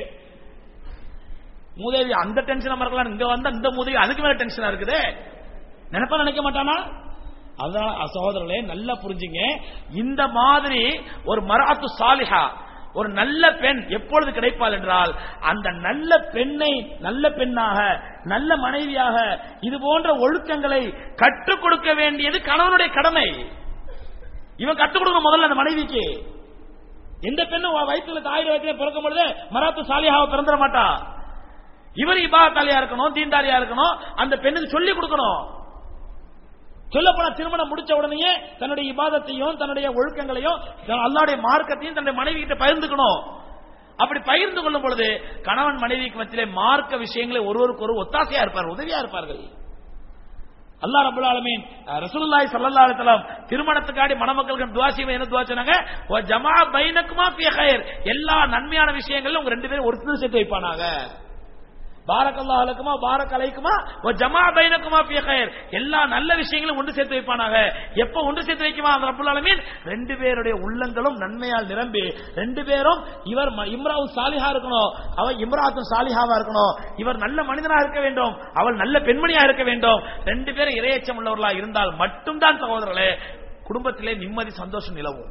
மூதேவி அந்த டென்ஷனா இருக்கலாம் இங்க வந்தா இந்த மூதேவி அதுக்கு மேல டென்ஷனா இருக்குது நினைப்பா நினைக்க மாட்டானா அதான் சகோதரர்களே நல்லா புரிஞ்சுங்க இந்த மாதிரி ஒரு மராத்து சாலிஹா ஒரு நல்ல பெண் எப்பொழுது கிடைப்பாள் என்றால் அந்த நல்ல பெண்ணை நல்ல பெண்ணாக நல்ல மனைவியாக இது போன்ற ஒழுக்கங்களை கற்றுக் கொடுக்க வேண்டியது கணவனுடைய கடமை இவன் கற்றுக் கொடுக்கணும் முதல்ல அந்த மனைவிக்கு எந்த பெண்ணும் வ- வயித்துல தாய் வயிற்றுல பிறக்கும் பொழுது மராத்து சாலியாவை பிறந்துட மாட்டா இவர் இபாத்தாலியா இருக்கணும் தீண்டாரியா இருக்கணும் அந்த பெண்ணுக்கு சொல்லி கொடுக்கணும் சொல்ல போனா திருமணம் முடிச்ச உடனேயே தன்னுடைய இபாதத்தையும் தன்னுடைய ஒழுக்கங்களையும் தன் அல்லாவுடைய மார்க்கத்தையும் தன்னுடைய மனைவி கிட்ட பகிர்ந்துக்கணும் அப்படி பகிர்ந்து கொள்ளும் பொழுது கணவன் மனைவிக்கு மத்தியிலே மார்க்க விஷயங்களை ஒருவருக்கு ஒரு ஒத்தாசையா இருப்பார்கள் உதவியா இருப்பார்கள் அல்லாஹ் ரப்பல் ஆலமீன் அஹ், ரசூலுல்லாஹி ஸல்லல்லாஹு அலைஹி வஸல்லம் திருமணத்துக்காடி மணமக்களுக்கு துஆ செய்வது என்ன துஆ சொன்னாங்க வ ஜமா பைனக்குமா ஃபீ கைர் எல்லா நன்மையான விஷயங்களிலும் உங்க ரெண்டு பேரும் ஒருத்தர் சேர்த்து வைப்பானாங்க பாரக்கல்லா அலக்குமா பாரக் அலைக்குமா வ ஜமா பைனக்குமா ஃபீ கைர் எல்லா நல்ல விஷயங்களும் ஒன்று சேர்த்து வைப்பானாக எப்ப ஒன்று சேர்த்து வைக்குமா அந்த ரப்பல் ஆலமீன் ரெண்டு பேருடைய உள்ளங்களும் நன்மையால் நிரம்பி ரெண்டு பேரும் இவர் ம- இம்ராவு சாலிஹா இருக்கணும் அவன் இம்ராத்தும் சாலிஹாவா இருக்கணும் இவர் நல்ல மனிதனா இருக்க வேண்டும் அவள் நல்ல பெண்மணியா இருக்க வேண்டும் ரெண்டு பேரும் இரையச்சம் உள்ளவர்களா இருந்தால் மட்டும்தான் சகோதரர்களே குடும்பத்திலே நிம்மதி சந்தோஷம் நிலவும்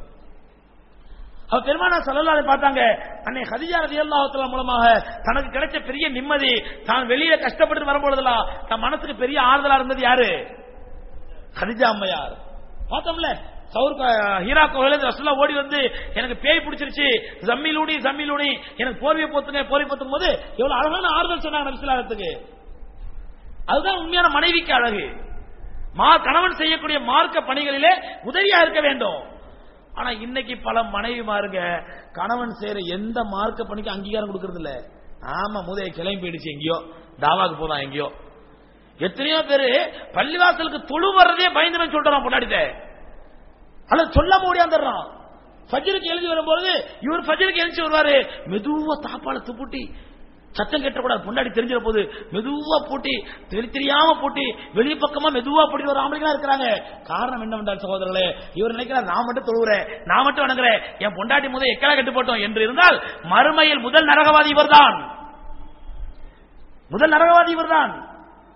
அவ பெருமானா சல்லல்லாஹு பார்த்தாங்க அன்னை ஹதிஜா ரலியல்லாஹு தஆலா மூலமாக தனக்கு கிடைச்ச பெரிய நிம்மதி தான் வெளியில கஷ்டப்பட்டு வரும்பொழுதெல்லாம் தன் மனசுக்கு பெரிய ஆறுதலா இருந்தது யாரு ஹதிஜா அம்மையார் பார்த்தோம்ல சவுர் க- ஹீரா கோவில ரசுல்லா ஓடி வந்து எனக்கு பேய் பிடிச்சிருச்சு ஜம்மிலூடி ஜம்மிலூடி எனக்கு போர்வை போத்துங்க போர்வை போத்தும் போது எவ்வளவு அழகான ஆறுதல் சொன்னாங்க நபிசுல்லாத்துக்கு அதுதான் உண்மையான மனைவிக்கு அழகு மா கணவன் செய்யக்கூடிய மார்க்க பணிகளிலே உதவியா இருக்க வேண்டும் ஆனா இன்னைக்கு பல மனைவி மாருங்க கணவன் செய்யற எந்த மார்க்க பணிக்கு அங்கீகாரம் கொடுக்கறது இல்ல ஆமா முதைய கிளம்பி போயிடுச்சு எங்கேயோ தாவாக்கு போதான் எங்கேயோ எத்தனையோ பேரு பள்ளிவாசலுக்கு தொழு வர்றதே பயந்துன்னு சொல்றான் பொண்டாடிட்ட அல்லது சொல்லாம ஓடியாந்துடுறான் ஃபஜ்ருக்கு எழுதி வரும்போது இவர் ஃபஜ்ருக்கு எழுச்சி வருவாரு மெதுவா தாப்பால துப்புட்டி சத்தம் கட்டக்கூடாது பொண்டாடி தெரிஞ்சிட போது மெதுவா பூட்டி தெரி தெரியாம பூட்டி வெளிய பக்கமா மெதுவா பூட்டி ஒரு ஆம்பளைங்களா இருக்கிறாங்க காரணம் என்னவென்றால் சகோதரர்களே இவர் நினைக்கிறார் நான் மட்டும் தொழுகிறேன் நான் மட்டும் வணங்குறேன் என் பொண்டாட்டி முதல் எக்கலா கட்டு போட்டோம் என்று இருந்தால் மறுமையில் முதல் நரகவாதி இவர்தான் முதல் நரகவாதி இவர்தான்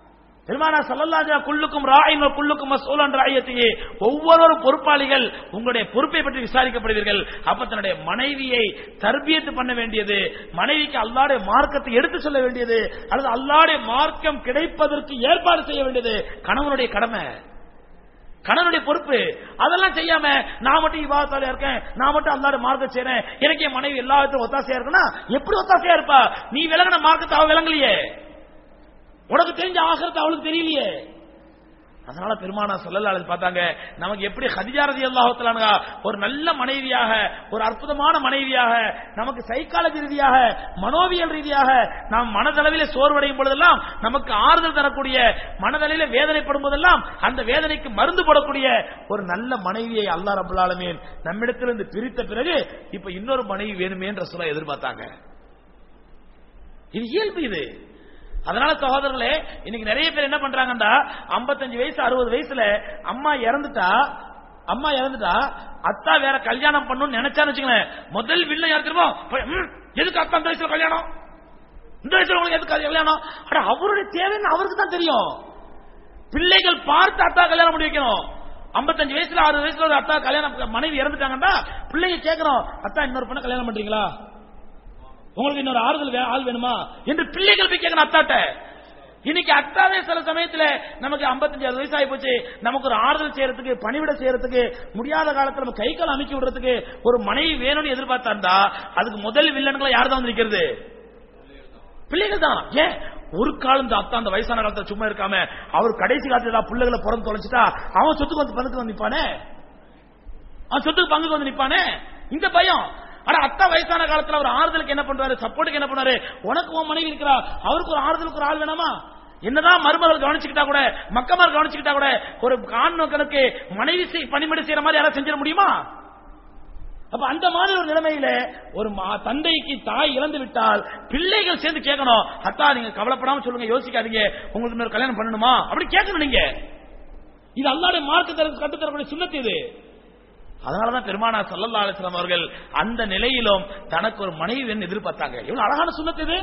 பெருமானா சல்லல்லாஜா குள்ளுக்கும் ராயின் குள்ளுக்கும் மசூலன் ராயத்தையே ஒவ்வொருவரும் பொறுப்பாளிகள் உங்களுடைய பொறுப்பை பற்றி விசாரிக்கப்படுவீர்கள் அப்ப தன்னுடைய மனைவியை தர்பியத்து பண்ண வேண்டியது மனைவிக்கு அல்லாடைய மார்க்கத்தை எடுத்து சொல்ல வேண்டியது அல்லது அல்லாடைய மார்க்கம் கிடைப்பதற்கு ஏற்பாடு செய்ய வேண்டியது கணவனுடைய கடமை கணவனுடைய பொறுப்பு அதெல்லாம் செய்யாம நான் மட்டும் இவாத்தால இருக்கேன் நான் மட்டும் அல்லாட மார்க்கம் செய்றேன் எனக்கு என் மனைவி எல்லா விதத்திலும் ஒத்தாசையா இருக்குன்னா எப்படி ஒத்தாசையா இருப்பா நீ விலகின மார்க்கத்தை அவ விளங்கலையே உனக்கு தெரிஞ்ச ஆகிறத அவளுக்கு தெரியலையே அதனால பெருமானா சொல்லலாளர் பார்த்தாங்க நமக்கு எப்படி ஹதிஜாரதி அல்லாஹத்தலானுங்க ஒரு நல்ல மனைவியாக ஒரு அற்புதமான மனைவியாக நமக்கு சைக்காலஜி ரீதியாக மனோவியல் ரீதியாக நாம் மனதளவிலே சோர்வடையும் பொழுதெல்லாம் நமக்கு ஆறுதல் தரக்கூடிய மனதளவில வேதனைப்படும் போதெல்லாம் அந்த வேதனைக்கு மருந்து போடக்கூடிய ஒரு நல்ல மனைவியை அல்லா ரபுல் ஆலமீன் நம்மிடத்திலிருந்து பிரித்த பிறகு இப்ப இன்னொரு மனைவி வேணுமே என்ற சொல்ல எதிர்பார்த்தாங்க இது இயல்பு இது அதனால சகோதரர்களே இன்னைக்கு நிறைய பேர் என்ன பண்றாங்கன்னா 55 வயசு அறுபது வயசுல அம்மா இறந்துட்டா அம்மா இறந்துட்டா அத்தா வேற கல்யாணம் பண்ணணும்னு நினைச்சான்னு வச்சுங்களேன் முதல் வில்ல யார் தெரியுமோ போய், ம், எதுக்கு அத்தா இந்த வயசுல கல்யாணம் இந்த வயசுல உங்களுக்கு எதுக்கு கல்யாணம் அட அவருடைய தேவைன்னு அவருக்கு தான் தெரியும் பிள்ளைகள் பார்த்து அத்தா கல்யாணம் பண்ணி வைக்கணும் 55 வயசுல அறுபது வயசுல ஒரு அத்தா கல்யாணம் மனைவி இறந்துட்டாங்கன்னா பிள்ளைங்க கேட்கணும் அத்தா இன்னொரு பொண்ணை கல்யாணம் பண்றீங்களா உங்களுக்கு இன்னொரு ஆறுதல் வே- ஆள் வேணுமா என்று பிள்ளைகள் போய் கேட்கணும் அத்தாட்ட இன்னைக்கு அத்தாவே சில சமயத்துல நமக்கு 55 அறுபது வயசு ஆகி போச்சு நமக்கு ஒரு ஆறுதல் செய்யறதுக்கு பணிவிட செய்யறதுக்கு முடியாத காலத்துல நம்ம கை கால் அமைக்க விடுறதுக்கு ஒரு மனைவி வேணும்னு எதிர்பார்த்தா இருந்தா அதுக்கு முதல் வில்லன்களை யார் தான் வந்து நிக்கிறது பிள்ளைகள் தான் ஏன் ஒரு காலம் இந்த அத்தா அந்த வயசான காலத்துல சும்மா இருக்காம அவர் கடைசி காலத்துல ஏதாவது பிள்ளைகளை பிறந்து தொலைச்சிட்டா அவன் சொத்துக்கு வந்து பங்குக்கு வந்து நிப்பானே அவன் சொத்துக்கு பங்குக்கு வந்து நிப்பானே இந்த பயம் ஆனா அத்தா வயசான காலத்துல அவர் ஆறுதலுக்கு என்ன பண்றாரு சப்போர்ட்டுக்கு என்ன பண்ணாரு உனக்கு உன் மனைவி இருக்கிறா அவருக்கு ஒரு ஆறுதலுக்கு ஒரு ஆள் வேணாமா என்னதான் மருமகள் கவனிச்சுக்கிட்டா கூட மக்கமார் கவனிச்சுக்கிட்டா கூட ஒரு ஆண் மக்களுக்கு மனைவி செய்- பணிமடை செய்யற மாதிரி யாராவது செஞ்சிட முடியுமா அப்ப அந்த மாதிரி ஒரு நிலைமையில ஒரு மா- தந்தைக்கு தாய் இழந்து விட்டால் பிள்ளைகள் சேர்ந்து கேட்கணும் அத்தா நீங்க கவலைப்படாம சொல்லுங்க யோசிக்காதீங்க உங்களுக்கு இன்னொரு கல்யாணம் பண்ணணுமா அப்படி கேட்கணும் நீங்க இது அல்லாடைய மார்க்க தர கட்டு தரக்கூடிய சுண்ணத்து இது அதனாலதான் பெருமானா சல்லல்லா அலிஸ்லாம் அவர்கள் அந்த நிலையிலும் தனக்கு ஒரு மனைவி வேணும் எதிர்பார்த்தாங்க எவ்வளவு அழகான சுண்ணத்து இது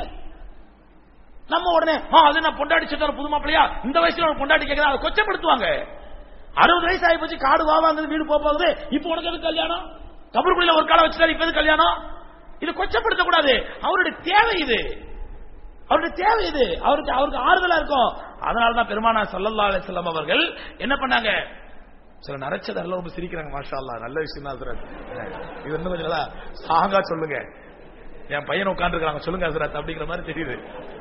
நம்ம உடனே ஆ அது நான் பொண்டாடி செத்த புது மாப்பிளையா இந்த வயசுல ஒரு பொண்டாடி கேட்கறா அதை கொச்சப்படுத்துவாங்க அறுபது வயசு ஆகி போச்சு காடு வாவாங்க வீடு போக போகுது இப்போ உனக்கு எது கல்யாணம் கபருக்குள்ள ஒரு காலம் வச்சுட்டாரு இப்ப எது கல்யாணம் இது கொச்சப்படுத்த கூடாது அவருடைய தேவை இது அவருடைய தேவை இது அவருக்கு அவருக்கு ஆறுதலா இருக்கும் அதனாலதான் பெருமானா சல்லல்லா அலிஸ்லாம் அவர்கள் என்ன பண்ணாங்க சில நரைச்சதெல்லாம் ரொம்ப சிரிக்கிறாங்க மாஷா அல்லாஹ் நல்ல விஷயம் தான் ஹசரத் இது இன்னும் கொஞ்சம் நல்லா ஸ்ட்ராங்கா சொல்லுங்க என் பையன் உட்காந்துருக்காங்க சொல்லுங்க ஹசரத் அப்படிங்கிற மாதிரி தெரியுது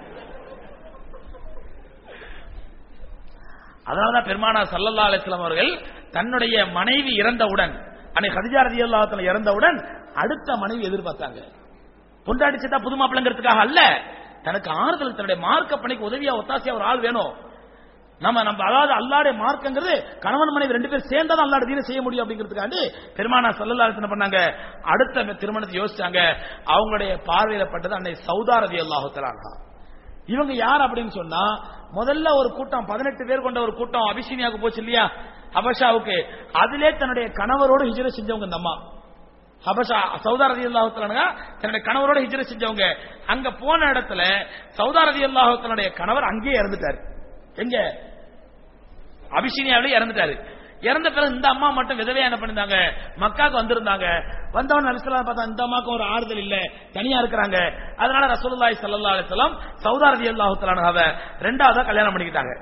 அதனாலதான் பெருமானா சல்லல்லா அலிஸ்லாம் அவர்கள் தன்னுடைய மனைவி இறந்தவுடன் அன்னைக்கு ஹதிஜா ரதி இறந்தவுடன் அடுத்த மனைவி எதிர்பார்த்தாங்க பொண்டாடி செத்தா புது மாப்பிள்ளைங்கிறதுக்காக அல்ல தனக்கு ஆறுதல் தன்னுடைய மார்க்க பணிக்கு உதவியா ஒத்தாசியா ஒரு ஆள் வேணும் நம்ம நம்ம அதாவது அல்லாடைய மார்க்கங்கிறது கணவன் மனைவி ரெண்டு பேரும் சேர்ந்தா தான் அல்லாட தீன செய்ய முடியும் அப்படிங்கிறதுக்காண்டி பெருமானா சல்லல்லா என்ன பண்ணாங்க அடுத்த திருமணத்தை யோசிச்சாங்க அவங்களுடைய பார்வையில பட்டது அன்னை சௌதாரதி அல்லாஹுத்தலாங்க இவங்க யார் அப்படின்னு சொன்னா முதல்ல ஒரு கூட்டம் பதினெட்டு பேர் கொண்ட ஒரு கூட்டம் அபிசீனியாவுக்கு போச்சு இல்லையா ஹபஷாவுக்கு அதிலே தன்னுடைய கணவரோடு ஹிஜ்ர செஞ்சவங்க இந்த அம்மா ஹபஷா சவுதா ரதி அல்லாஹுத்தலானுங்க தன்னுடைய கணவரோட ஹிஜ்ர செஞ்சவங்க அங்க போன இடத்துல சவுதா ரதி அல்லாஹுத்தனுடைய கணவர் அங்கேயே இறந்துட்டாரு எங்க அபிஷினியாவிலே இறந்துட்டாரு இறந்த பிறகு இந்த அம்மா மட்டும் விதவையா என்ன பண்ணிருந்தாங்க மக்காக்கு வந்திருந்தாங்க வந்தவன் அலிஸ்லாம் பார்த்தா இந்த அம்மாக்கு ஒரு ஆறுதல் இல்ல தனியா இருக்கிறாங்க அதனால ரசூலுல்லாஹி ஸல்லல்லாஹு அலைஹி வஸல்லம் சௌதா ரலியல்லாஹு தஆலாவை ரெண்டாவதா கல்யாணம் பண்ணிக்கிட்டாங்க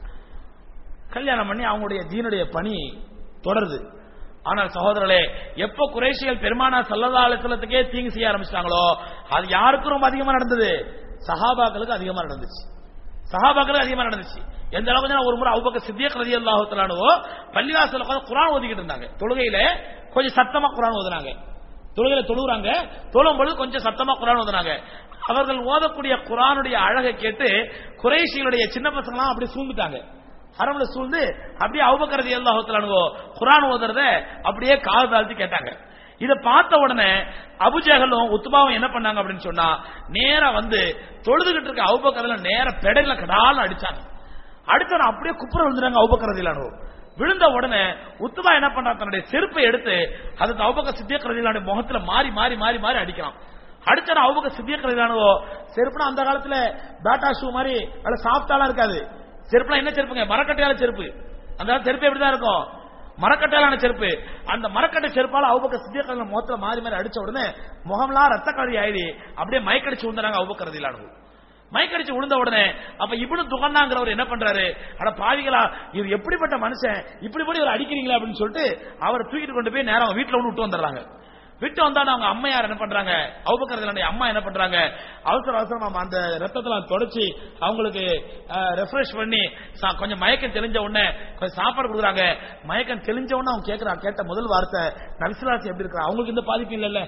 கல்யாணம் பண்ணி அவங்களுடைய தீனுடைய பணி தொடருது ஆனால் சகோதரர்களே எப்ப குறைஷிகள் பெருமானா சல்லல்லா அலிஸ்லத்துக்கே தீங்கு செய்ய ஆரம்பிச்சிட்டாங்களோ அது யாருக்கும் ரொம்ப அதிகமா நடந்தது சஹாபாக்களுக்கு அதிகமா நடந்துச்சு சஹாபாக்களுக்கு அதிகமா நடந்துச்சு எந்த அளவுக்கு ஒரு முறை அவுபக்க சித்தியக் ரதி அல்லாஹுத்தலானோ பள்ளிவாசல் உட்கார்ந்து குரான் ஓதிக்கிட்டு இருந்தாங்க தொழுகையில கொஞ்சம் சத்தமா குரான் ஓதுனாங்க தொழுகையில தொழுகிறாங்க தொழும் பொழுது கொஞ்சம் சத்தமா குரான் ஓதுனாங்க அவர்கள் ஓதக்கூடிய குரானுடைய அழகை கேட்டு குறைஷிகளுடைய சின்ன பசங்களாம் அப்படி சூழ்ந்துட்டாங்க ஹரம்ல சூழ்ந்து அப்படியே அவுபக்கரதி அல்லாஹுத்தலானுவோ குரான் ஓதுறத அப்படியே காது தாழ்த்தி கேட்டாங்க இத பார்த்த உடனே அபுஜகலும் உத்துபாவும் என்ன பண்ணாங்க அப்படின்னு சொன்னா நேரா வந்து தொழுதுகிட்டு இருக்க அவுபக்கரல நேர பெடல கடாலும் அடிச்சாங்க அடுத்த அப்படியே குப்புற விழுந்துட்டாங்க அவுபக்கரதிலானோ விழுந்த உடனே உத்துபா என்ன பண்றா தன்னுடைய செருப்பை எடுத்து அது அவுபக்க சித்தியக்கரதிலான முகத்துல மாறி மாறி மாறி மாறி அடிக்கிறான் அடுத்த அவுபக்க சித்தியக்கரதிலானவோ செருப்புனா அந்த காலத்துல பேட்டா ஷூ மாதிரி நல்ல சாஃப்டாலாம் இருக்காது செருப்புலாம் என்ன செருப்புங்க மரக்கட்டையால செருப்பு அந்த செருப்பு எப்படிதான் இருக்கும் மரக்கட்டையாலான செருப்பு அந்த மரக்கட்டை செருப்பால அவுபக்க சித்தியக்கால முகத்துல மாறி மாறி அடிச்ச உடனே முகம்லாம் ரத்த கழி ஆயிடு அப்படியே மயக்கடிச்சு விழுந்தாங்க அவுபக்க ரதிலானு மயக்கடிச்சு விழுந்த உடனே அப்ப இவனு துகன்னாங்கிறவர் என்ன பண்றாரு அட பாவிகளா இவர் எப்படிப்பட்ட மனுஷன் இப்படி போய் இவர் அடிக்கிறீங்களா அப்படின்னு சொல்லிட்டு அவரை தூக்கிட்டு கொண்டு போய் நேரம் வீட்டுல ஒண்ணு விட்டு வந்துடுறாங்க விட்டு வந்தாலும் அவங்க அம்மையார் என்ன பண்றாங்க அவுபக்கரதுடைய அம்மா என்ன பண்றாங்க அவசர அவசரமா அந்த ரத்தத்துல தொடச்சி அவங்களுக்கு ரெஃப்ரெஷ் பண்ணி சா- கொஞ்சம் மயக்கம் தெளிஞ்ச உடனே கொஞ்சம் சாப்பாடு கொடுக்குறாங்க மயக்கம் தெளிஞ்ச உடனே அவங்க கேட்கறாங்க கேட்ட முதல் வார்த்தை நபிசுலாசி எப்படி இருக்கிறாங்க அவங்களுக்கு இந்த பாதிப்பு இல்லைல்ல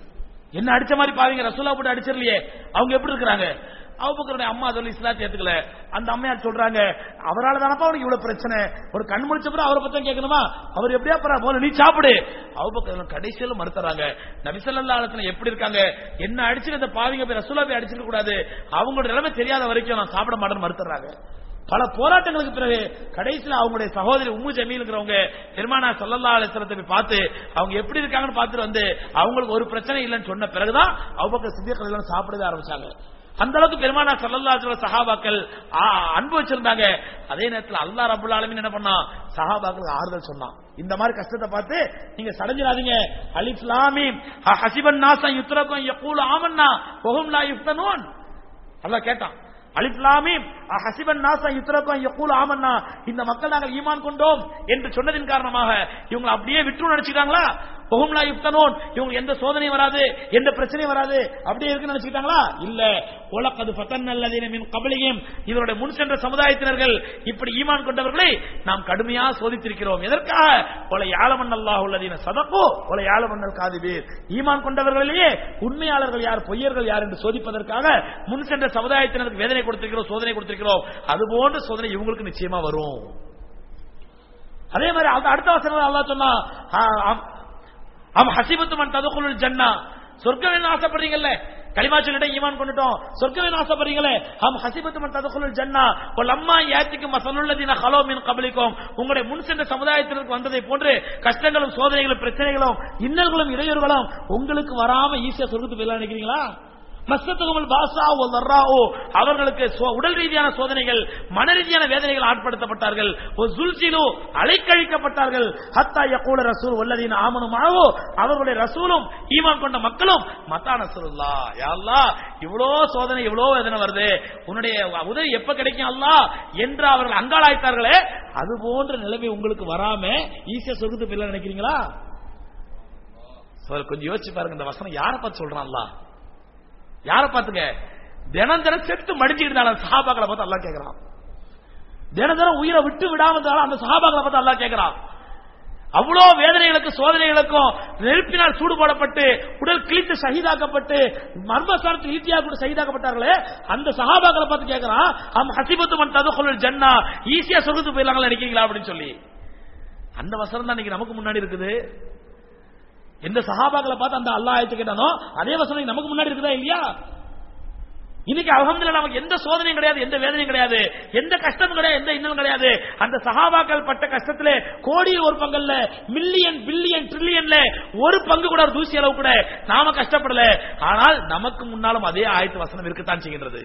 என்ன அடிச்ச மாதிரி பாருங்க ரசூலா போட்டு அடிச்சிடலையே அவங்க எப்படி இருக்கிறாங்க அவுபக்கருடைய அம்மா சொல்லி இஸ்லாத்தை ஏத்துக்கல அந்த அம்மையார் சொல்றாங்க அவரால தானப்பா அவனுக்கு இவ்வளவு பிரச்சனை ஒரு கண் முடிச்ச பிறகு அவரை பத்தி கேட்கணுமா அவர் எப்படியா போறா போல நீ சாப்பிடு அவுபக்கர் கடைசியில மறுத்துறாங்க நபிசல்லா ஆலத்துல எப்படி இருக்காங்க என்ன அடிச்சுட்டு அந்த பாவிங்க போய் ரசூலா போய் அடிச்சிருக்க கூடாது அவங்களோட நிலைமை தெரியாத வரைக்கும் நான் சாப்பிட மாட்டேன்னு மறுத்துறாங்க பல போராட்டங்களுக்கு பிறகு கடைசியில் அவங்களுடைய சகோதரி உம்மு ஜமீலுங்கிறவங்க பெருமானா சல்லல்லா அலிஸ்லத்தை போய் பார்த்து அவங்க எப்படி இருக்காங்கன்னு பார்த்துட்டு வந்து அவங்களுக்கு ஒரு பிரச்சனை இல்லைன்னு சொன்ன பிறகுதான் அவங்க சித்தியர்கள் சாப்பிடவே ஆரம்பிச்சாங்க அந்த அளவுக்கு பெருமானா சல்லல்லா அலிஸ்ல சஹாபாக்கள் ஆ, அன்பு வச்சிருந்தாங்க அதே நேரத்தில் அல்லா ரபுல் ஆலமின் என்ன பண்ணா சஹாபாக்களுக்கு ஆறுதல் சொன்னான் இந்த மாதிரி கஷ்டத்தை பார்த்து நீங்க சடைஞ்சிடாதீங்க அலிஃப்லாமி ஹசிபன் நாசா யுத்ரகம் யக்கூல் ஆமன்னா ஒஹும் லா யுஃப்தனூன் அல்லாஹ் கேட்டான் அலிப்லாமீம் ஹசிபன் நாசா யுத்ரகம் யக்கூல் ஆமன்னா இந்த மக்கள் நாங்கள் ஈமான் கொண்டோம் என்று சொன்னதின் காரணமாக இவங்க அப்படியே விட்டு நினைச்சுட்டாங்களா பொகும்லா யுக்தனோன் இவங்க எந்த சோதனையும் வராது எந்த பிரச்சனையும் வராது அப்படியே இருக்குன்னு நினைச்சுட்டாங்களா இல்ல உலகது பத்தன் நல்லதீன மின் கபலியும் இவருடைய முன் சென்ற சமுதாயத்தினர்கள் இப்படி ஈமான் கொண்டவர்களை நாம் கடுமையா சோதித்திருக்கிறோம் எதற்காக கொலை யாழமன் அல்லாஹ் உள்ளதீன சதப்போ கொலை யாழமன்னல் காதிபீர் ஈமான் கொண்டவர்களிலேயே உண்மையாளர்கள் யார் பொய்யர்கள் யார் என்று சோதிப்பதற்காக முன் சென்ற சமுதாயத்தினருக்கு வேதனை கொடுத்திருக்கிறோம் சோதனை கொடுத்திருக்கிறோம் அதுபோன்ற சோதனை இவங்களுக்கு நிச்சயமா வரும் அதே மாதிரி அந்த அடுத்த வசனம் அல்லாஹ் சொன்னா ஆ, அம்- அம் ஹசிபத்துமன் ததுகுலுல் ஜன்னா சொர்க்கம் என்ன ஆசைப்படுறீங்கல்ல களிமா சொல்லிட்டு ஈமான் கொண்டுட்டோம் சொர்க்கம் என்ன ஆசைப்படுறீங்களே அம் ஹசிபத்துமன் ததுகுலுல் ஜன்னா ஒல் அம்மா யாத்திக்கு மசலுள்ளதின ஹலோ மின் கபலிக்கும் உங்களுடைய முன் சென்ற சமுதாயத்தினருக்கு வந்ததை போன்று கஷ்டங்களும் சோதனைகளும் பிரச்சனைகளும் இன்னல்களும் இடையூறுகளும் உங்களுக்கு வராம ஈஸியா சொர்க்கத்துக்கு போயிடலாம் நினைக்கிறீங்களா மஸ்தத்துகுமல் பாசா ஓ லர்ராஓ அவர்களுக்கு சோ- உடல் ரீதியான சோதனைகள் மன ரீதியான வேதனைகள் ஆட்படுத்தப்பட்டார்கள் ஓ ஜுல்சிலு அலைக்கழிக்கப்பட்டார்கள் ஹத்தா யகூல ரசூல் வல்லதீன ஆமனுமாவோ அவர்களுடைய ரசூலும் ஈமான் கொண்ட மக்களும் மத்தா நசருல்லா யா அல்லாஹ் இவ்வளோ சோதனை இவ்வளோ வேதனை வருது உன்னுடைய உதவி எப்ப கிடைக்கும் அல்லாஹ் என்று அவர்கள் அங்காளாய்த்தார்களே அது போன்ற நிலைமை உங்களுக்கு வராம ஈஸியா சொகுத்து போயிடலாம் நினைக்கிறீங்களா சார் கொஞ்சம் யோசிச்சு பாருங்க இந்த வசனம் யாரை பார்த்து சொல்றான் அல்லாஹ் யார பாத்துங்க தினம் தினம் செத்து மடிஞ்சுக்கிட்டு இருந்தாலும் சஹாபாக்களை பார்த்து அல்லாஹ் கேட்கிறான் தினம் தினம் உயிரை விட்டு விடாம இருந்தாலும் அந்த சஹாபாக்களை பார்த்து அல்லாஹ் கேட்கிறான் அவ்வளோ வேதனைகளுக்கும் சோதனைகளுக்கும் நெருப்பினால் சூடு போடப்பட்டு உடல் கிழித்து சகிதாக்கப்பட்டு மர்மஸ்தானத்தில் ஈட்டியாக கூட சகிதாக்கப்பட்டார்களே அந்த சஹாபாக்களை பார்த்து கேட்கிறான் அம் ஹசிபத்து மன் ததுகுலுல் ஜன்னா ஈஸியா சொகுத்து போயிடலாங்களா நினைக்கிறீங்களா அப்படின்னு சொல்லி அந்த வசனம் தான் இன்னைக்கு நமக்கு முன்னாடி இருக்குது எந்த சஹாபாக்களை பார்த்து அந்த அல்லாஹ் ஆயத்து கேட்டானோ அதே வசனம் இன்னைக்கு நமக்கு முன்னாடி இருக்குதா இல்லையா இன்னைக்கு அல்ஹம்துலில்லாஹ் நமக்கு எந்த சோதனையும் கிடையாது எந்த வேதனையும் கிடையாது எந்த கஷ்டமும் கிடையாது எந்த இன்னலும் கிடையாது அந்த சஹாபாக்கள் பட்ட கஷ்டத்திலே கோடியில் ஒரு பங்கல்ல மில்லியன் பில்லியன் ட்ரில்லியன்ல ஒரு பங்கு கூட ஒரு தூசி அளவு கூட நாம கஷ்டப்படல ஆனால் நமக்கு முன்னாலும் அதே ஆயத்து வசனம் இருக்கத்தான் செய்கின்றது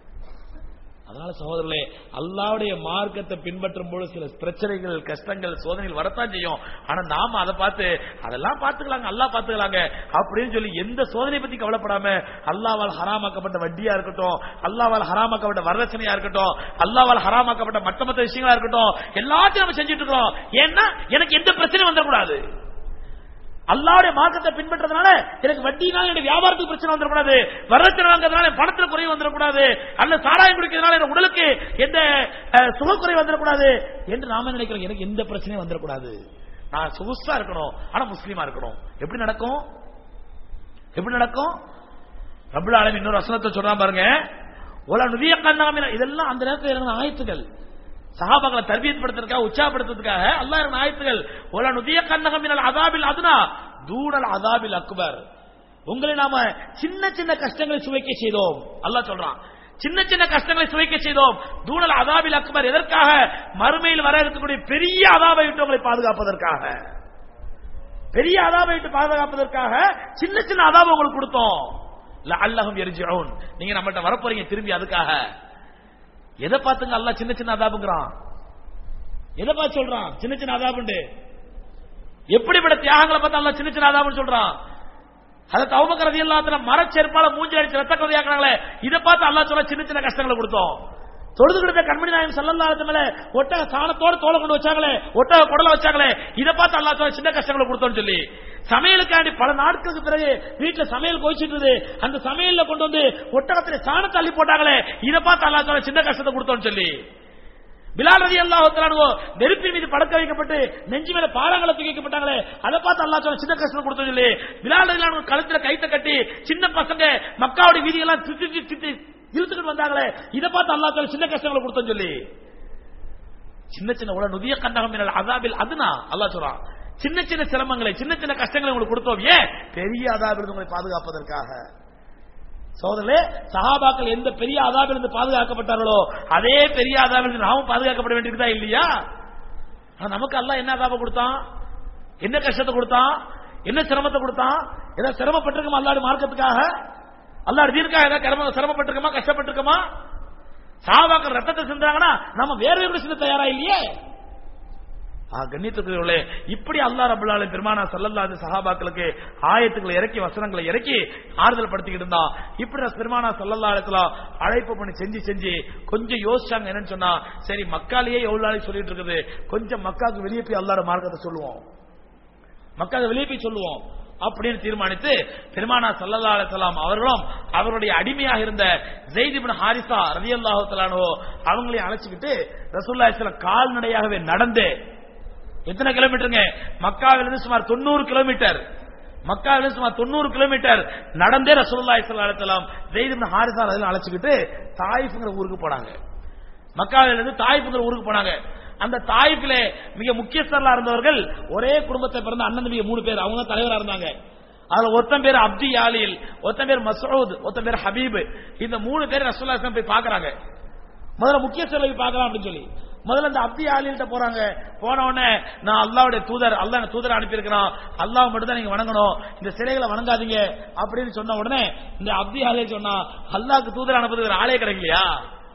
அதனால சகோதரர்களே அல்லாவுடைய மார்க்கத்தை பின்பற்றும் போது சில பிரச்சனைகள் கஷ்டங்கள் சோதனைகள் வரத்தான் செய்யும் ஆனா நாம அதை பார்த்து அதெல்லாம் பார்த்துக்கலாங்க அல்லாஹ் பார்த்துக்கலாங்க அப்படின்னு சொல்லி எந்த சோதனை பத்தி கவலைப்படாம அல்லாவால் ஹராமாக்கப்பட்ட வட்டியா இருக்கட்டும் அல்லாவால் ஹராமாக்கப்பட்ட வரதட்சணையா இருக்கட்டும் அல்லாவால் ஹராமாக்கப்பட்ட மற்ற மற்ற விஷயங்களா இருக்கட்டும் எல்லாத்தையும் நம்ம செஞ்சுட்டு இருக்கோம் ஏன்னா எனக்கு எந்த பிரச்சனையும் வந்துடக்கூடாது அல்லாவுடைய மார்க்கத்தை பின்பற்றதுனால எனக்கு வட்டினால எனக்கு வியாபாரத்துக்கு பிரச்சனை வந்துடக்கூடாது வரதட்சணை வாங்குறதுனால என் பணத்துல குறைவு வந்துடக்கூடாது அல்ல சாராயம் குடிக்கிறதுனால என் உடலுக்கு எந்த அஹ், சுகக்குறைவு வந்துடக்கூடாது என்று நாம நினைக்கிறோம் எனக்கு எந்த பிரச்சனையும் வந்துடக்கூடாது நான் சொகுசா இருக்கணும் ஆனா முஸ்லீமா இருக்கணும் எப்படி நடக்கும் எப்படி நடக்கும் ரபுல் ஆலம் இன்னொரு வசனத்தை சொல்றான் பாருங்க ஒல நுதிய கண்ணாமின இதெல்லாம் அந்த நேரத்தில் இறங்கின ஆயத்துகள் சஹாபாக்களை தர்பியத் படுத்துறதுக்காக உற்சாகப்படுத்துறதுக்காக அல்லாஹ் இறங்கின ஆயத்துகள் ஒல நுதிய கண்ணகமினல் அதாபில் அதுனா தூடல் அதாபில் அக்பர் உங்களை நாம சின்ன சின்ன கஷ்டங்களை சுவைக்க செய்தோம் அல்லாஹ் சொல்றான் சின்ன சின்ன கஷ்டங்களை சுவைக்க செய்தோம் தூணல் அதாபில் அக்பர் எதற்காக மறுமையில் வர இருக்கக்கூடிய பெரிய அதாபை விட்டு உங்களை பாதுகாப்பதற்காக பெரிய அதாபை விட்டு பாதுகாப்பதற்காக சின்ன சின்ன அதாபை உங்களுக்கு கொடுத்தோம் அல்லஹம் எரிஜிஊன் நீங்க நம்மகிட்ட வரப்போறீங்க திரும்பி அதுக்காக எதை பார்த்துங்க அல்லாஹ் சின்ன சின்ன அதாபுங்கிறான் எதை பார்த்து சொல்றான் சின்ன சின்ன அதாபுண்டு எப்படிப்பட்ட தியாகங்களை பார்த்து அல்லாஹ் சின்ன சின்ன அதாபுன்னு சொல்றான் அதை தவமக்க ரதி எல்லாத்துல மரச்செருப்பால மூஞ்சி அடிச்சு ரத்த கதையாக்குறாங்களே இதை பார்த்து அல்லாஹ் சொல்ல சின்ன சின்ன கஷ்டங்களை கொடுத்தோம் தொழுது கொடுத்த கண்மணி நாயம் சல்லல்லாஹு மேல ஒட்டக சாணத்தோட தோலை கொண்டு வச்சாங்களே ஒட்டக குடல வச்சாங்களே இதை பார்த்து அல்லாஹ் சொல்ல சின்ன கஷ்டங்களை கொடுத்தோம்னு சொல்லி சமையலுக்காண்டி பல நாட்களுக்கு பிறகு வீட்டுல சமையல் கோச்சிட்டு இருந்தது அந்த சமையல்ல கொண்டு வந்து ஒட்டகத்துல சாணத்தை அள்ளி போட்டாங்களே இதை பார்த்து அல்லாஹ் சொல்ல சின்ன கஷ்டத்தை கொடுத்தோம்னு சொல்லி பிலால் ரதி அல்லாஹ் நெருப்பின் மீது படக்க வைக்கப்பட்டு நெஞ்சு மேல பாறாங்களை தூக்கி வைக்கப்பட்டாங்களே அதை பார்த்து அல்லாஹ் சொன்ன சின்ன கஷ்டம் கொடுத்தது சொல்லி பிலால் ரதி அல்லாஹ் கழுத்துல கைத்த கட்டி சின்ன பசங்க மக்காவுடைய வீதியெல்லாம் திட்டி திட்டி திட்டி இழுத்துக்கிட்டு வந்தாங்களே இதை பார்த்து அல்லாஹ் சொன்ன சின்ன கஷ்டங்களை கொடுத்தோன்னு சொல்லி சின்ன சின்ன உல நுதிய கண்டகம் அதாபில் அதுனா அல்லாஹ் சொல்றான் சின்ன சின்ன சிரமங்களை சின்ன சின்ன கஷ்டங்களை உங்களுக்கு கொடுத்தோம் ஏன் பெரிய அதாபிலிருந்து உங்களை பாதுகாப்பதற்காக சோதரே சஹாபாக்கள் எந்த பெரிய அதாபிலிருந்து பாதுகாக்கப்பட்டார்களோ அதே பெரிய அதாபிலிருந்து நாமும் பாதுகாக்கப்பட வேண்டியதா இல்லையா ஆனா நமக்கு அல்லாஹ் என்ன அதாபம் கொடுத்தான் என்ன கஷ்டத்தை கொடுத்தான் என்ன சிரமத்தை கொடுத்தான் ஏதாவது சிரமப்பட்டிருக்கோமா அல்லாடு மார்க்கத்துக்காக அல்லாடு தீர்க்காக ஏதாவது கிரம- சிரமப்பட்டிருக்கோமா கஷ்டப்பட்டிருக்கோமா சஹாபாக்கள் ரத்தத்தை சிந்தாங்கன்னா நம்ம வேற எப்படி சிந்த தயாரா இல்லையே ஆ, கண்ணியத்துக்குரியவர்களே இப்படி அல்லாஹ் ரபுல் ஆலமீன் பெருமானா ஸல்லல்லாஹு சஹாபாக்களுக்கு ஆயத்துக்களை இறக்கி வசனங்களை இறக்கி ஆறுதல் படுத்திக்கிட்டு இருந்தான் இப்படி ரஸ் பெருமானா ஸல்லல்லாஹு அலைஹி வஸல்லம் அழைப்பு பண்ணி செஞ்சு செஞ்சு கொஞ்சம் யோசிச்சாங்க என்னன்னு சொன்னா சரி மக்காலேயே எவ்வளவு நாளைக்கு சொல்லிட்டு இருக்குது கொஞ்சம் மக்காவுக்கு வெளியே போய் அல்லாஹ்வோட மார்க்கத்தை சொல்லுவோம் மக்காவை வெளியே போய் சொல்லுவோம் அப்படின்னு தீர்மானித்து பெருமானா ஸல்லல்லாஹு அலைஹி வஸல்லம் அவர்களும் அவருடைய அடிமையாக இருந்த ஜெயித் இப்னு ஹாரிசா ரலியல்லாஹு தஆலானோ அவங்களையும் அழைச்சிக்கிட்டு ரசூலுல்லாஹி ஸல்லல்லாஹு அலைஹி வஸல்லம் கால்நடையாகவே நடந்து எத்தனை கிலோமீட்டருங்க மக்காவிலிருந்து சுமார் தொண்ணூறு கிலோமீட்டர் மக்காவிலிருந்து சுமார் தொண்ணூறு கிலோமீட்டர் நடந்தே ரசூலுல்லாஹி ஸல்லல்லாஹு அலைஹி வஸல்லம் ஜெயித் இப்னு ஹாரிசா ரலியல்லாஹு அழைச்சிக்கிட்டு தாயிஃப்ங்கிற ஊருக்கு போனாங்க மக்காவிலிருந்து தாயிஃப்ங்கிற ஊருக்கு போனாங்க அந்த தாயிஃபிலே மிக முக்கியஸ்தர்களா இருந்தவர்கள் ஒரே குடும்பத்தை பிறந்த அண்ணன் தம்பி மூணு பேர் அவங்க தான் தலைவரா இருந்தாங்க அதுல ஒருத்தன் பேர் அப்தி யாலில் ஒருத்தன் பேர் மசூத் ஒருத்தன் பேர் ஹபீப் இந்த மூணு பேர் ரசூலுல்லாஹி ஸல்லல்லாஹு அலைஹி வஸல்லம் போய் பார்க்கறாங்க முதல்ல முக்கியஸ்தர்களை போய் பார்க்கலாம் அப்படின்னு சொல்லி முதல்ல இந்த அப்தி ஆலில்ட்ட போறாங்க போன உடனே நான் அல்லாவுடைய தூதர் அல்லாஹ் தூதர் அனுப்பியிருக்கிறான் அல்லாஹ் மட்டும் தான் நீங்க வணங்கணும் இந்த சிலைகளை வணங்காதீங்க அப்படின்னு சொன்ன உடனே இந்த அப்தி ஆலில் சொன்னா அல்லாஹ்க்கு தூதர் அனுப்புறது வேற ஆளே கிடைக்கலையா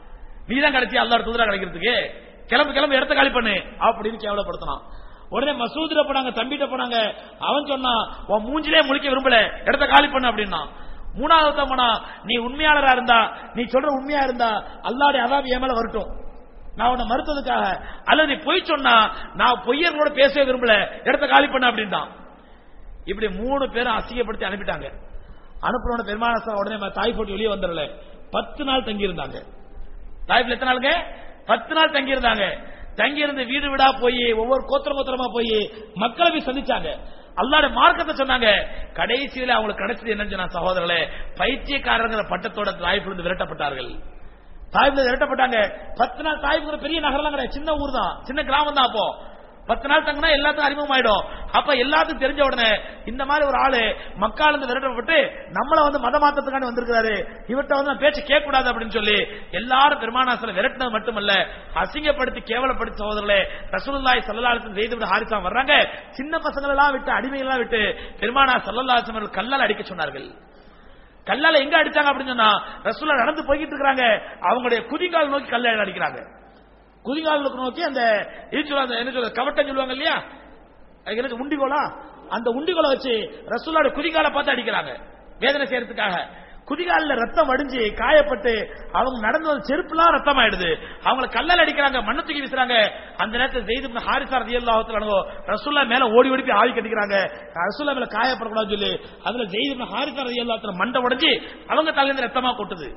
நீ தான் கிடைச்சி அல்லாஹ் தூதரா கிடைக்கிறதுக்கு கிளம்பு கிளம்பு இடத்த காலி பண்ணு அப்படின்னு கேவலப்படுத்தினான் உடனே மசூதிர போனாங்க தம்பிட்ட போனாங்க அவன் சொன்னான் உன் மூஞ்சிலே முழிக்க விரும்பல இடத்த காலி பண்ணு அப்படின்னா மூணாவது போனா நீ உண்மையாளரா இருந்தா நீ சொல்ற உண்மையா இருந்தா அல்லாடைய அதாபி என் மேல வரட்டும் நான் உன்னை மறுத்ததுக்காக அல்லது நீ பொய் சொன்னா நான் பொய்யர்களோட பேசவே விரும்பல இடத்த காலி பண்ண அப்படின்ட்டான் இப்படி மூணு பேரும் அசிங்கப்படுத்தி அனுப்பிட்டாங்க அனுப்புறவன பெருமானசா உடனே தாய் போட்டு வெளியே வந்துடல பத்து நாள் தங்கி இருந்தாங்க தாய்பில் எத்தனை நாளுங்க பத்து நாள் தங்கி இருந்தாங்க தங்கி இருந்து வீடு வீடா போய் ஒவ்வொரு கோத்திர கோத்திரமா போய் மக்களை போய் சந்திச்சாங்க அல்லாட மார்க்கத்தை சொன்னாங்க கடைசியில அவங்களுக்கு கிடைச்சது என்னன்னு சொன்னா சகோதரர்களே பைத்தியக்காரங்கிற பட்டத்தோட தாய்ப்பில் இருந்து விரட்டப்பட்டார்கள் தாய்ப்புல விரட்டப்பட்டாங்க பத்து நாள் தாய்ப்புங்கிற பெரிய நகரம் கிடையாது சின்ன ஊர் தான் சின்ன கிராமம் தான் அப்போ பத்து நாள் தங்கினா எல்லாத்துக்கும் அறிமுகமாயிடும் அப்ப எல்லாத்துக்கும் தெரிஞ்ச உடனே இந்த மாதிரி ஒரு ஆளு மக்கால இருந்து விரட்டப்பட்டு நம்மள வந்து மத மாத்தத்துக்காண்டி வந்திருக்கிறாரு இவர்கிட்ட வந்து நான் பேச்சு கேட்க கூடாது அப்படின்னு சொல்லி எல்லாரும் பெருமானாசல விரட்டினது மட்டுமல்ல அசிங்கப்படுத்தி கேவலப்படுத்தி சகோதரர்களே ரசூலுல்லாஹி ஸல்லல்லாஹு அலைஹி வஸல்லம் ஜெயித் இப்னு ஹாரிஸா வர்றாங்க சின்ன பசங்களை எல்லாம் விட்டு அடிமைகள் எல்லாம் விட்டு பெருமானா ஸல்லல்லாஹு அலைஹி வஸல்லம் கல்லால் அடிக்க சொன்னார்கள் கல்லால எங்க அடிச்சாங்க அப்படின்னு சொன்னா ரசூலா நடந்து போய்கிட்டு இருக்காங்க அவங்களுடைய குதிகால் நோக்கி கல்ல அடிக்கிறாங்க குதிகால் நோக்கி அந்த இது சொல்லுவாங்க என்ன சொல்ல கவட்டம் சொல்லுவாங்க இல்லையா அதுக்கு என்ன உண்டிகோலா அந்த உண்டிகோலை வச்சு ரசூலோட குதிகாலை பார்த்து அடிக்கிறாங்க வேதனை செய்யறதுக்காக குதிகாலில் ரத்தம் வடிஞ்சு காயப்பட்டு அவங்க நடந்து வந்த செருப்புலாம் ரத்தம் ஆயிடுது அவங்களை கல்லால் அடிக்கிறாங்க மண்ணு தூக்கி வீசுறாங்க அந்த நேரத்தில் ஜெயிது ஹாரிசா ரதியல்லாஹு ரசூல்லா மேல ஓடி ஓடி போய் ஆவி கட்டிக்கிறாங்க ரசூல்லா மேல காயப்படக்கூடாதுன்னு சொல்லி அதுல ஜெயிது ஹாரிசா ரதியல்லாஹு மண்டை உடைஞ்சு அவங்க தலையில ரத்தமா கொட்டுது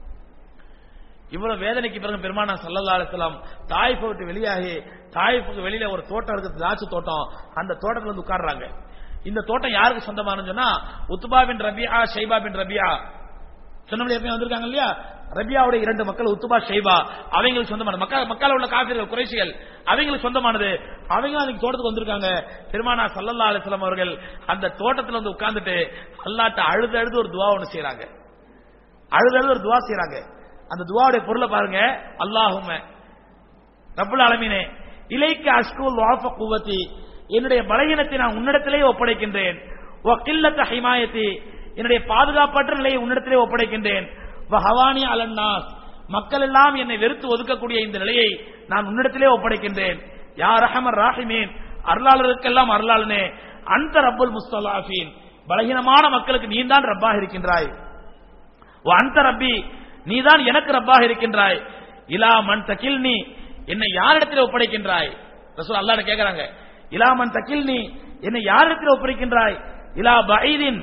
இவ்வளவு வேதனைக்கு பிறகு பெருமானா சல்லல்லா அலிஸ்லாம் தாய்ப்பு விட்டு வெளியாகி தாய்ப்புக்கு வெளியில ஒரு தோட்டம் இருக்குது திராட்சை தோட்டம் அந்த தோட்டத்துல வந்து உட்கார்றாங்க இந்த தோட்டம் யாருக்கு சொந்தமானு சொன்னா உத்துபா பின் ரபியா ஷைபா பின் ரபியா சொன்னவங்க எப்பயும் வந்திருக்காங்க இல்லையா ரபியாவுடைய இரண்டு மக்கள் உத்துபா ஷைபா அவங்களுக்கு சொந்தமானது மக்கள் மக்கள் உள்ள காபிர்கள் குறைசிகள் அவங்களுக்கு சொந்தமானது அவங்க அதுக்கு தோட்டத்துக்கு வந்திருக்காங்க பெருமானா சல்லல்லா அலிஸ்லாம் அவர்கள் அந்த தோட்டத்துல வந்து உட்கார்ந்துட்டு அல்லாட்ட அழுது அழுது ஒரு துவா ஒண்ணு செய்யறாங்க அழுது அழுது ஒரு துவா செய்யறாங்க அந்த துவாவுடைய பொருளை பாருங்க அல்லாஹும ரப்புல் அலமீனே இலைக்கு அஸ்கூல் வாஃப குவத்தி என்னுடைய பலகீனத்தை நான் உன்னிடத்திலே ஒப்படைக்கின்றேன் வ கில்லத்த ஹிமாயத்தி என்னுடைய பாதுகாப்பற்ற நிலையை உன்னிடத்திலே ஒப்படைக்கின்றேன் வ ஹவானி அலன்னாஸ் மக்கள் எல்லாம் என்னை வெறுத்து ஒதுக்கக்கூடிய இந்த நிலையை நான் உன்னிடத்திலே ஒப்படைக்கின்றேன் யார் ரஹமர் ராஹிமீன் அருளாளருக்கெல்லாம் அருளாளனே அந்த ரப்புல் முஸ்தலாஃபீன் பலகீனமான மக்களுக்கு நீதான் ரப்பாக இருக்கின்றாய் ஓ அந்த ரப்பி நீதான் எனக்கு ரப்பாக இருக்கின்றாய் இலா மன் தகில் நீ என்னை யாரிடத்தில் ஒப்படைக்கின்றாய் ரசூல் அல்லாஹ் கேக்குறாங்க இலா மன் தகில் நீ என்னை யாரிடத்தில் ஒப்படைக்கின்றாய் இலா பைதின்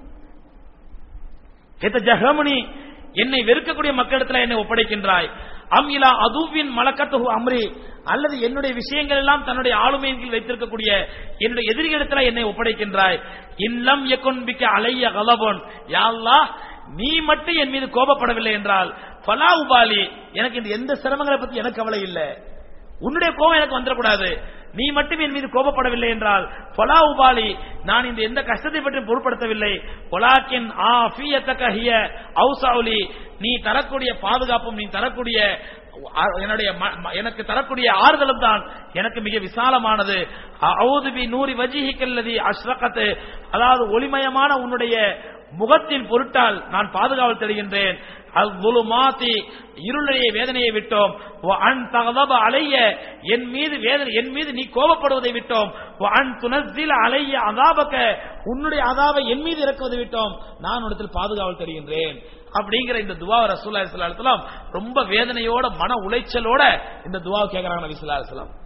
ஜஹமணி என்னை வெறுக்கக்கூடிய மக்களிடத்தில் என்னை ஒப்படைக்கின்றாய் அம் இலா அதுவின் மலக்கத்துகு அம்ரி அல்லது என்னுடைய விஷயங்கள் எல்லாம் தன்னுடைய ஆளுமையின் கீழ் வைத்திருக்கக்கூடிய என்னுடைய எதிரிகளிடத்தில் என்னை ஒப்படைக்கின்றாய் இல்லம் எக்குன் பிக்க அலைய கலபோன் யாழ்லா நீ மட்டும் என் மீது கோபப்படவில்லை என்றால் பலா உபாலி எனக்கு இந்த எந்த சிரமங்களை பத்தி எனக்கு கவலை இல்லை உன்னுடைய கோபம் எனக்கு வந்துடக்கூடாது நீ மட்டும் என் மீது கோபப்படவில்லை என்றால் பொலா உபாலி நான் இந்த எந்த கஷ்டத்தை பற்றி பொருட்படுத்தவில்லை பொலாக்கின் ஆ ஃபீயத்தக்க ஹிய அவுசாவுலி நீ தரக்கூடிய பாதுகாப்பும் நீ தரக்கூடிய அ- என்னுடைய ம- ம- எனக்கு தரக்கூடிய ஆறுதலும் தான் எனக்கு மிக விசாலமானது அவுதுபி நூறி வஜிஹிக்கல்லதி அஷ்ரகத்து அதாவது ஒளிமயமான உன்னுடைய முகத்தின் பொருட்டால் நான் பாதுகாவல் தருகின்றேன் மாத்தி இருளைய வேதனையை விட்டோம் வ அன் தகதப அலைய என் மீது வேதனை என் மீது நீ கோபப்படுவதை விட்டோம் வ அன் துனஸ்ஸில அலைய அதாபக்க உன்னுடைய அதாபை என் மீது இறக்குவதை விட்டோம் நான் உன்னிடத்தில் பாதுகாவல் தருகின்றேன் அப்படிங்கிற இந்த துவா ரசூல்லா அலிஸ்லாம் ரொம்ப வேதனையோட மன உளைச்சலோட இந்த துவாவை கேட்கறாங்க நபி ஸல்லல்லாஹு அலைஹி வஸல்லம்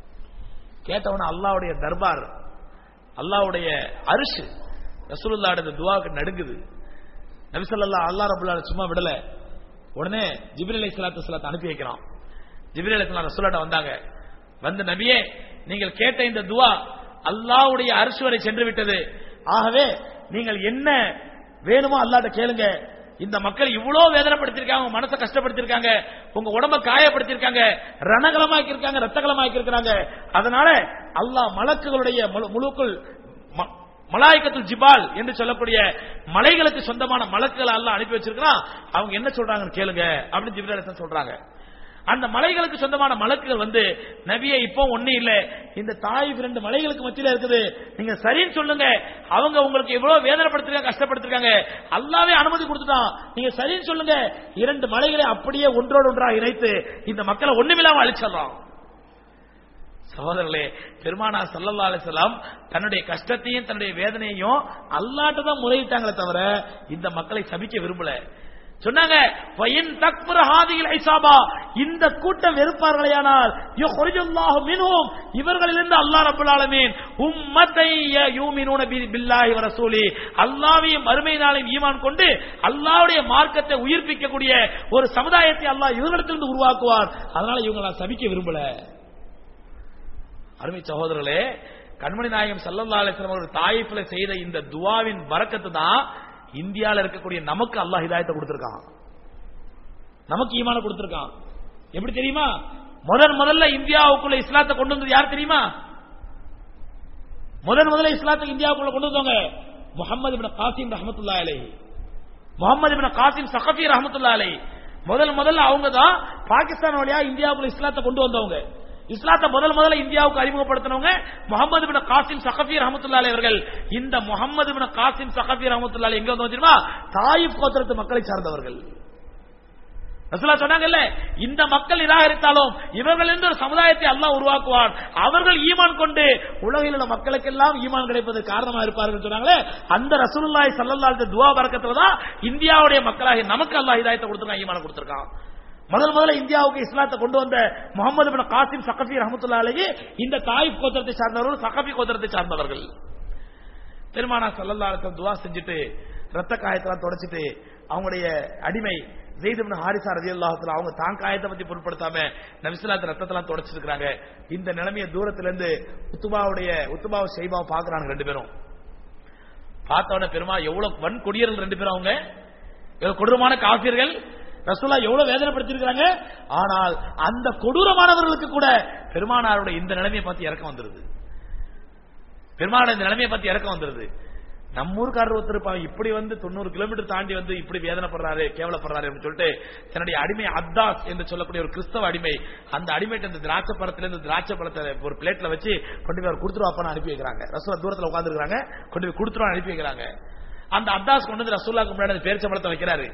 கேட்டவன அல்லாஹ்வுடைய தர்பார் அல்லாஹ்வுடைய அரிசு ரசூலுல்லாஹ் இந்த துவாவுக்கு நடுங்குது நபி ஸல்லல்லாஹு அல்லாஹ் ரப்பல் ஆலமீன் சும்மா விடல உடனே ஜிப்ரீல் அலைஹிஸ்ஸலாத்து வஸலாத்தை அனுப்பி வைக்கிறான் ஜிப்ரீல் அலைஹிஸ்ஸலாம் ரசூலுல்லாஹ் வந்தாங்க வந்து நபியே நீங்கள் கேட்ட இந்த துவா அல்லாஹ்வுடைய அரிசி வரை சென்று விட்டது ஆகவே நீங்கள் என்ன வேணுமோ அல்லாஹ்ட்ட கேளுங்க இந்த மக்கள் இவ்வளவு வேதனைப்படுத்திருக்காங்க உங்க மனசை கஷ்டப்படுத்திருக்காங்க உங்க உடம்ப காயப்படுத்திருக்காங்க ரணகலமாக்கி இருக்காங்க ரத்தகலமாக்கி இருக்காங்க அதனால அல்லாஹ் மலக்குகளுடைய முழு- முழுக்குள் ம- மலாய்க்கத்துல் ஜிபால் என்று சொல்லக்கூடிய மலைகளுக்கு சொந்தமான மலக்குகளை எல்லாம் அனுப்பி வச்சிருக்கிறான் அவங்க என்ன சொல்றாங்கன்னு கேளுங்க அப்படின்னு ஜிப்ரீல் அலைஹிஸ்ஸலாம் சொல்றாங்க அந்த மலைகளுக்கு சொந்தமான மலக்குகள் வந்து நபியே இப்போ ஒண்ணு இல்ல இந்த தாய் ரெண்டு மலைகளுக்கு மத்தியில இருக்குது நீங்க சரின்னு சொல்லுங்க அவங்க உங்களுக்கு எவ்வளவு வேதனைப்படுத்திருக்காங்க கஷ்டப்படுத்திருக்காங்க அல்லாவே அனுமதி கொடுத்துட்டான் நீங்க சரின்னு சொல்லுங்க இரண்டு மலைகளை அப்படியே ஒன்றோடு ஒன்றாக இணைத்து இந்த மக்களை ஒண்ணுமில்லாம அழிச்சிடலாம் சகோதரர்களே பெருமானா சல்லல்லா அலிசல்லாம் தன்னுடைய கஷ்டத்தையும் தன்னுடைய வேதனையையும் அல்லாட்ட தான் முறையிட்டாங்களே தவிர இந்த மக்களை சபிக்க விரும்பல சொன்னாங்க "வயின் தக்புர ஹாதியில் ஐசாபா இந்த கூட்டம் வெறுப்பார்களேயானால் யுஹ்ரிஜுல்லாஹு மின்ஹும் இவர்களிலிருந்து அல்லாஹ் ரப்பல் ஆலமீன் உம்மத்தை யூமினூன பி- பில்லாஹி வ ரசூலி அல்லாஹ்வையும் மறுமை நாளையும் ஈமான் கொண்டு அல்லாஹ்வுடைய மார்க்கத்தை உயிர்ப்பிக்கக்கூடிய ஒரு சமுதாயத்தை அல்லாஹ் இவர்களிடத்திலிருந்து உருவாக்குவார் அதனால இவங்க நான் சபிக்க விரும்பல அருமை சகோதரர்களே கண்மணி நாயகம் சல்லல்லா அலிஸ்லாம் அவர்கள் தாயிஃப்ல செய்த இந்த துவாவின் பரக்கத்து தான் இந்தியால இருக்கக்கூடிய நமக்கு அல்லாஹ் ஹிதாயத்தை கொடுத்திருக்கான் நமக்கு ஈமான கொடுத்திருக்கான் எப்படி தெரியுமா முதன் முதல்ல இந்தியாவுக்குள்ள இஸ்லாத்தை கொண்டு வந்தது யார் தெரியுமா முதன் முதல்ல இஸ்லாத்தை இந்தியாவுக்குள்ள கொண்டு வந்தவங்க முகமது இப்னு காசிம் ரஹமத்துல்லாஹி அலைஹி முகமது இப்னு காசிம் சகஃபி ரஹமத்துல்லாஹி அலைஹி முதல் முதல்ல அவங்க தான் பாகிஸ்தான் வழியா இந்தியாவுக்குள்ள இஸ்லாத்தை கொண்டு வந்தவங்க இஸ்லாத்தை முதல் முதல்ல இந்தியாவுக்கு அறிமுகப்படுத்தினவங்க முகமது பின் காசிம் சகஃபி ரஹமத்துல்லாஹி அவர்கள் இந்த முகமது பின் காசிம் சகஃபி ரஹமத்துல்லாஹி எங்க வந்து தெரியுமா தாயிப் கோத்திரத்து மக்களை சார்ந்தவர்கள் ரசூலா சொன்னாங்கல்ல இந்த மக்கள் நிராகரித்தாலும் இவர்களிருந்து ஒரு சமுதாயத்தை அல்லாஹ் உருவாக்குவான் அவர்கள் ஈமான் கொண்டு உலகில் உள்ள மக்களுக்கெல்லாம் ஈமான் கிடைப்பதற்கு காரணமா இருப்பார்கள் சொன்னாங்களே அந்த ரசூலுல்லாஹி ஸல்லல்லாஹு அலைஹி துவா பரக்கத்துல தான் இந்தியாவுடைய மக்களாகி நமக்கு அல்லாஹ் ஹிதாயத்தை கொடுத்திருக்கான் ஈமான் கொடுத்திருக்கான் முதல் முதல்ல இந்தியாவுக்கு இஸ்லாத்தை கொண்டு வந்த முகமது பின் காசிம் சகஃபி ரஹமத்துல்லாஹி அலைஹி இந்த தாயிப் கோத்திரத்தை சார்ந்தவர்கள் சகஃபி கோத்திரத்தை சார்ந்தவர்கள் பெருமானா சல்லல்லா அலைஹி வஸல்லம் துவா செஞ்சுட்டு ரத்த காயத்தெல்லாம் தொடச்சிட்டு அவங்களுடைய அடிமை ஜெயித் இப்னு ஹாரிசா ரலியல்லாஹு தஆலா அவங்க தான் காயத்தை பத்தி பொருட்படுத்தாம நபிசுல்லாத் ரத்தத்தெல்லாம் தொடச்சிருக்காங்க இந்த நிலைமையை தூரத்துல இருந்து உத்துபாவுடைய உத்துபாவை ஷைபாவை பாக்குறாங்க ரெண்டு பேரும் பார்த்த உடனே பெருமா எவ்வளவு வன் கொடியர்கள் ரெண்டு பேரும் அவங்க எவ்வளவு கொடூரமான காபியர்கள் ரசூலா எவ்வளவு வேதனைப்படுத்திருக்காங்க ஆனால் அந்த கொடூரமானவர்களுக்கு கூட பெருமானாருடைய இந்த நிலைமையை பார்த்து இறக்கம் வந்துருது பெருமானார் இந்த நிலைமையை பார்த்து இறக்கம் வந்துருது நம்ம ஊருக்காரர் ஒருத்தர் இருப்பாங்க இப்படி வந்து தொண்ணூறு கிலோமீட்டர் தாண்டி வந்து இப்படி வேதனைப்படுறாரு கேவலப்படுறாரு அப்படின்னு சொல்லிட்டு தன்னுடைய அடிமை அத்தாஸ் என்று சொல்லக்கூடிய ஒரு கிறிஸ்தவ அடிமை அந்த அடிமைட்டு இந்த திராட்சை பழத்துல இருந்து திராட்சை பழத்தை ஒரு பிளேட்ல வச்சு கொண்டு போய் அவர் கொடுத்துருவாப்பான்னு அனுப்பி வைக்கிறாங்க ரசூலா தூரத்துல உட்காந்துருக்காங்க கொண்டு போய் கொடுத்துருவான்னு அனுப்பி வைக்கிறாங்க அந்த அத்தாஸ் கொண்டு வந்து ரசூல்லாக்கு முன்னாடி அந்த பேரிச்சை பழத்தை வைக்கிறாரு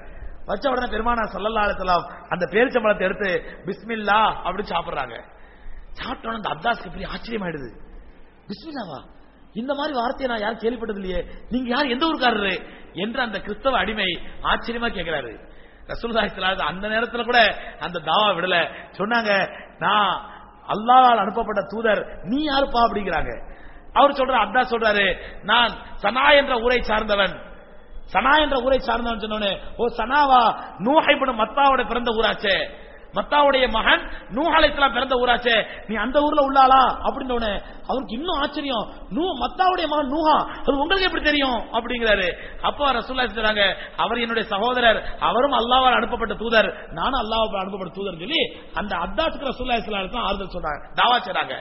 வச்ச உடனே பெருமானா சல்லல்லா அலிஸ்லாம் அந்த பேரிச்சம்பழத்தை எடுத்து பிஸ்மில்லா அப்படின்னு சாப்பிடுறாங்க சாப்பிட்ட உடனே அந்த அப்தாஸ்க்கு பெரிய ஆச்சரியமாயிடுது பிஸ்மில்லாவா இந்த மாதிரி வார்த்தையை நான் யாரும் கேள்விப்பட்டது இல்லையே நீங்க யார் எந்த ஊருக்காரரு என்று அந்த கிறிஸ்தவ அடிமை ஆச்சரியமா கேட்கிறாரு ரசூலுல்லாஹி ஸல்லல்லாஹு அலைஹி அந்த நேரத்துல கூட அந்த தாவா விடல சொன்னாங்க நான் அல்லாஹ்வால் அனுப்பப்பட்ட தூதர் நீ யாருப்பா அப்படிங்கிறாங்க அவர் சொல்ற அத்தா சொல்றாரு நான் சனா என்ற ஊரை சார்ந்தவன் சனா என்ற ஊரை சார்ந்தவன் சொன்னோன்னு ஓ சனாவா நூஹைபுடு மத்தாவோட பிறந்த ஊராச்சே மத்தாவுடைய மகன் நூஹ் அலைஹிஸ்ஸலாம் பிறந்த ஊராச்சே நீ அந்த ஊர்ல உள்ளாளா அப்படின்னு உடனே அவருக்கு இன்னும் ஆச்சரியம் நூ மத்தாவுடைய மகன் நூஹா அது உங்களுக்கு எப்படி தெரியும் அப்படிங்கிறாரு அப்போ ரசூல்லா சொல்றாங்க அவர் என்னுடைய சகோதரர் அவரும் அல்லாஹ்வால் அனுப்பப்பட்ட தூதர் நானும் அல்லாஹ்வால் அனுப்பப்பட்ட தூதர் சொல்லி அந்த அத்தாத்துக்கு ரசூல்லா இஸ்லாம் ஆறுதல் சொல்றாங்க தாவா செய்றாங்க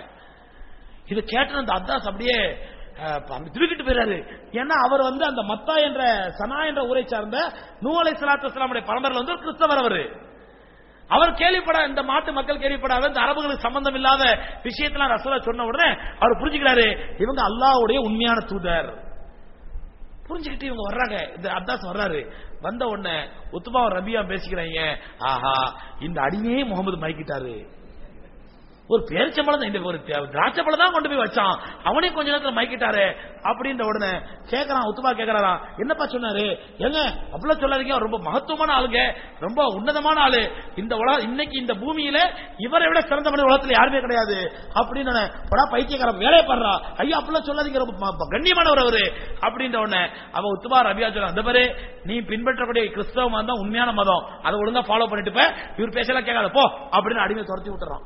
இது கேட்ட அந்த அத்தாஸ் அப்படியே அஹ், அப்படி திருக்கிட்டு போயிறாரு ஏன்னா அவர் வந்து அந்த மத்தா என்ற சனா என்ற ஊரை சார்ந்த நூ அலை சலாத்து வஸ்லாமுடைய பரம்பரையில் வந்து ஒரு கிறிஸ்தவர் அவரு அவர் கேள்விப்பட இந்த மாட்டு மக்கள் கேள்விப்படாத இந்த அரபுகளுக்கு சம்பந்தம் இல்லாத விஷயத்தெல்லாம் ரசூலா சொன்ன உடனே அவர் புரிஞ்சுக்கிறாரு இவங்க அல்லாஹ்வுடைய உண்மையான தூதர் புரிஞ்சுக்கிட்டு இவங்க வர்றாங்க இந்த அத்தாஸ் வர்றாரு வந்த உடனே உத்துமா ரபியா பேசிக்கிறாங்க ஆஹா இந்த அடிமையே முகமது மயக்கிட்டாரு ஒரு பேரிச்சம்பழம் தான் இந்த ஒரு தே- திராட்சை பழம் தான் கொண்டு போய் வச்சான் அவனே கொஞ்ச நேரத்துல மயக்கிட்டாரு அப்படின்ற உடனே கேக்குறான் உத்துமா கேக்குறாராம் என்னப்பா சொன்னாரு ஏங்க அப்படிலாம் சொல்லாதீங்க அவர் ரொம்ப மகத்துவமான ஆளுங்க ரொம்ப உன்னதமான ஆளு இந்த உலக இன்னைக்கு இந்த பூமியில இவரை விட சிறந்த மனித உலகத்துல யாருமே கிடையாது அப்படின்னு படா பைத்தியக்காரன் வேலையை பாடுறா ஐயா அப்படிலாம் சொல்லாதீங்க ரொம்ப ம- ம- கண்ணியமானவர் அவரு அப்படின்ற உடனே அவ உத்துமா ரபியா சொல்றான் அந்த பாரு நீ பின்பற்றக்கூடிய கிறிஸ்தவ மதம் தான் உண்மையான மதம் அதை ஒழுங்கா ஃபாலோ பண்ணிட்டு போய் இவர் பேசலாம் கேட்காத போ அப்படின்னு அடிமை துரத்தி விட்டுறான்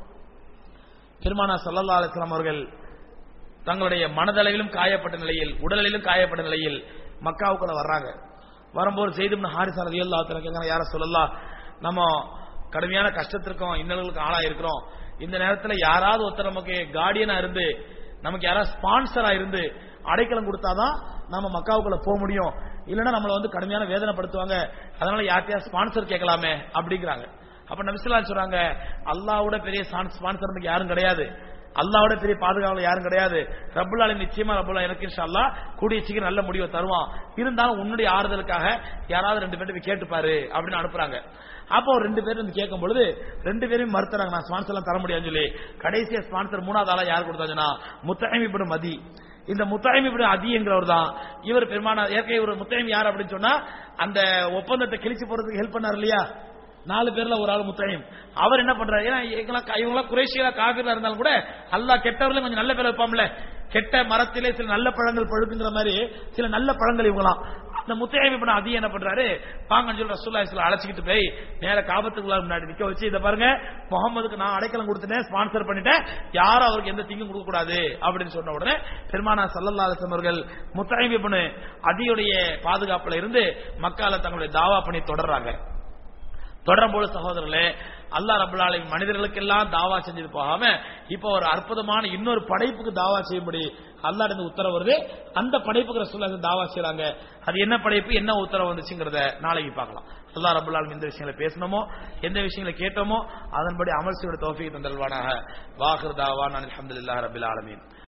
பெருமானா சல்லல்லா அலிஸ்லாம் அவர்கள் தங்களுடைய மனதளவிலும் காயப்பட்ட நிலையில் உடலிலும் காயப்பட்ட நிலையில் மக்காவுக்குள்ள வர்றாங்க வரும்போது செய்து ஹாரிசா ரதி அல்லா கேட்கறாங்க யார சொல்லலாம் நம்ம கடுமையான கஷ்டத்திற்கும் இன்னல்களுக்கும் ஆளா இருக்கிறோம் இந்த நேரத்துல யாராவது ஒருத்தர் நமக்கு கார்டியனா இருந்து நமக்கு யாராவது ஸ்பான்சரா இருந்து அடைக்கலம் கொடுத்தாதான் நம்ம மக்காவுக்குள்ள போக முடியும் இல்லைன்னா நம்மளை வந்து கடுமையான வேதனைப்படுத்துவாங்க அதனால யார்கிட்டயா ஸ்பான்சர் கேட்கலாமே அப்படிங்கிறாங்க அப்ப நபிசுல்லா சொல்றாங்க அல்லாவோட பெரிய ஸ்பான்சர் நமக்கு யாரும் கிடையாது அல்லாவோட பெரிய பாதுகாவலர் யாரும் கிடையாது ரப்புல் ஆலமீன் நிச்சயமா ரப்புல் ஆலமீன் எனக்கு இன்ஷா அல்லாஹ் கூடிய சீக்கிரம் நல்ல முடிவை தருவான் இருந்தாலும் உன்னுடைய ஆறுதலுக்காக யாராவது ரெண்டு பேர்ட்ட போய் கேட்டுப்பாரு அப்படின்னு அனுப்புறாங்க அப்போ ஒரு ரெண்டு பேரும் வந்து கேட்கும் பொழுது ரெண்டு பேரும் மறுத்துறாங்க நான் ஸ்பான்சர் எல்லாம் தர முடியாதுன்னு சொல்லி கடைசியா ஸ்பான்சர் மூணாவது ஆளா யார் கொடுத்தாங்கன்னா முத்தாயிம் இப்படி மதி இந்த முத்தாயிம் இப்படி அதிங்கிறவர் தான் இவர் பெருமான ஏற்கனவே ஒரு முத்தாயிம் யார் அப்படின்னு சொன்னா அந்த ஒப்பந்தத்தை கிழிச்சு போறதுக்கு ஹெல்ப் பண்ணார் இல்லையா நாலு பேர்ல ஒரு ஆள் முத்தாயிம் அவர் என்ன பண்றாரு ஏன்னா இவங்கெல்லாம் இவங்கெல்லாம் குறைஷியா காபிரா இருந்தாலும் கூட அல்லாஹ் கெட்டவர்களும் கொஞ்சம் நல்ல பேர் வைப்பாம்ல கெட்ட மரத்திலே சில நல்ல பழங்கள் பழுக்குங்கிற மாதிரி சில நல்ல பழங்கள் இவங்களாம் அந்த முத்தையம் இப்ப அதிகம் என்ன பண்றாரு பாங்கன்னு சொல்லி ரசூல்லா இஸ்லாம் அழைச்சிக்கிட்டு போய் நேர காபத்துக்குள்ள முன்னாடி நிக்க வச்சு இதை பாருங்க முகமதுக்கு நான் அடைக்கலம் கொடுத்துட்டேன் ஸ்பான்சர் பண்ணிட்டேன் யாரும் அவருக்கு எந்த தீங்கும் கொடுக்க கூடாது அப்படின்னு சொன்ன உடனே பெருமானா சல்லல்லா அலிஸ்லாம் அவர்கள் முத்தையம் இப்ப அதியுடைய பாதுகாப்புல இருந்து மக்கால தங்களுடைய தாவா பண்ணி தொடர்றாங்க தொடரும்போது சகோதரர்களே அல்லாஹ் ரபுல் ஆலமீன் மனிதர்களுக்கெல்லாம் தாவா செஞ்சது போகாம இப்போ ஒரு அற்புதமான இன்னொரு படைப்புக்கு தாவா செய்யும்படி அல்லாஹ் இருந்து உத்தரவு வருது அந்த படைப்புக்கு ரசூலுல்லாஹி தாவா செய்றாங்க அது என்ன படைப்பு என்ன உத்தரவு வந்துச்சுங்கிறத நாளைக்கு பார்க்கலாம் அல்லாஹ் ரபுல் ஆலமீன் எந்த விஷயங்களை பேசணுமோ எந்த விஷயங்களை கேட்டோமோ அதன்படி அமல் செய்ய தௌஃபீக் தந்தல்வானாக வாஹிர் தாவா நான் அல்ஹம்துலில்லாஹி ரபில் ஆலமீன்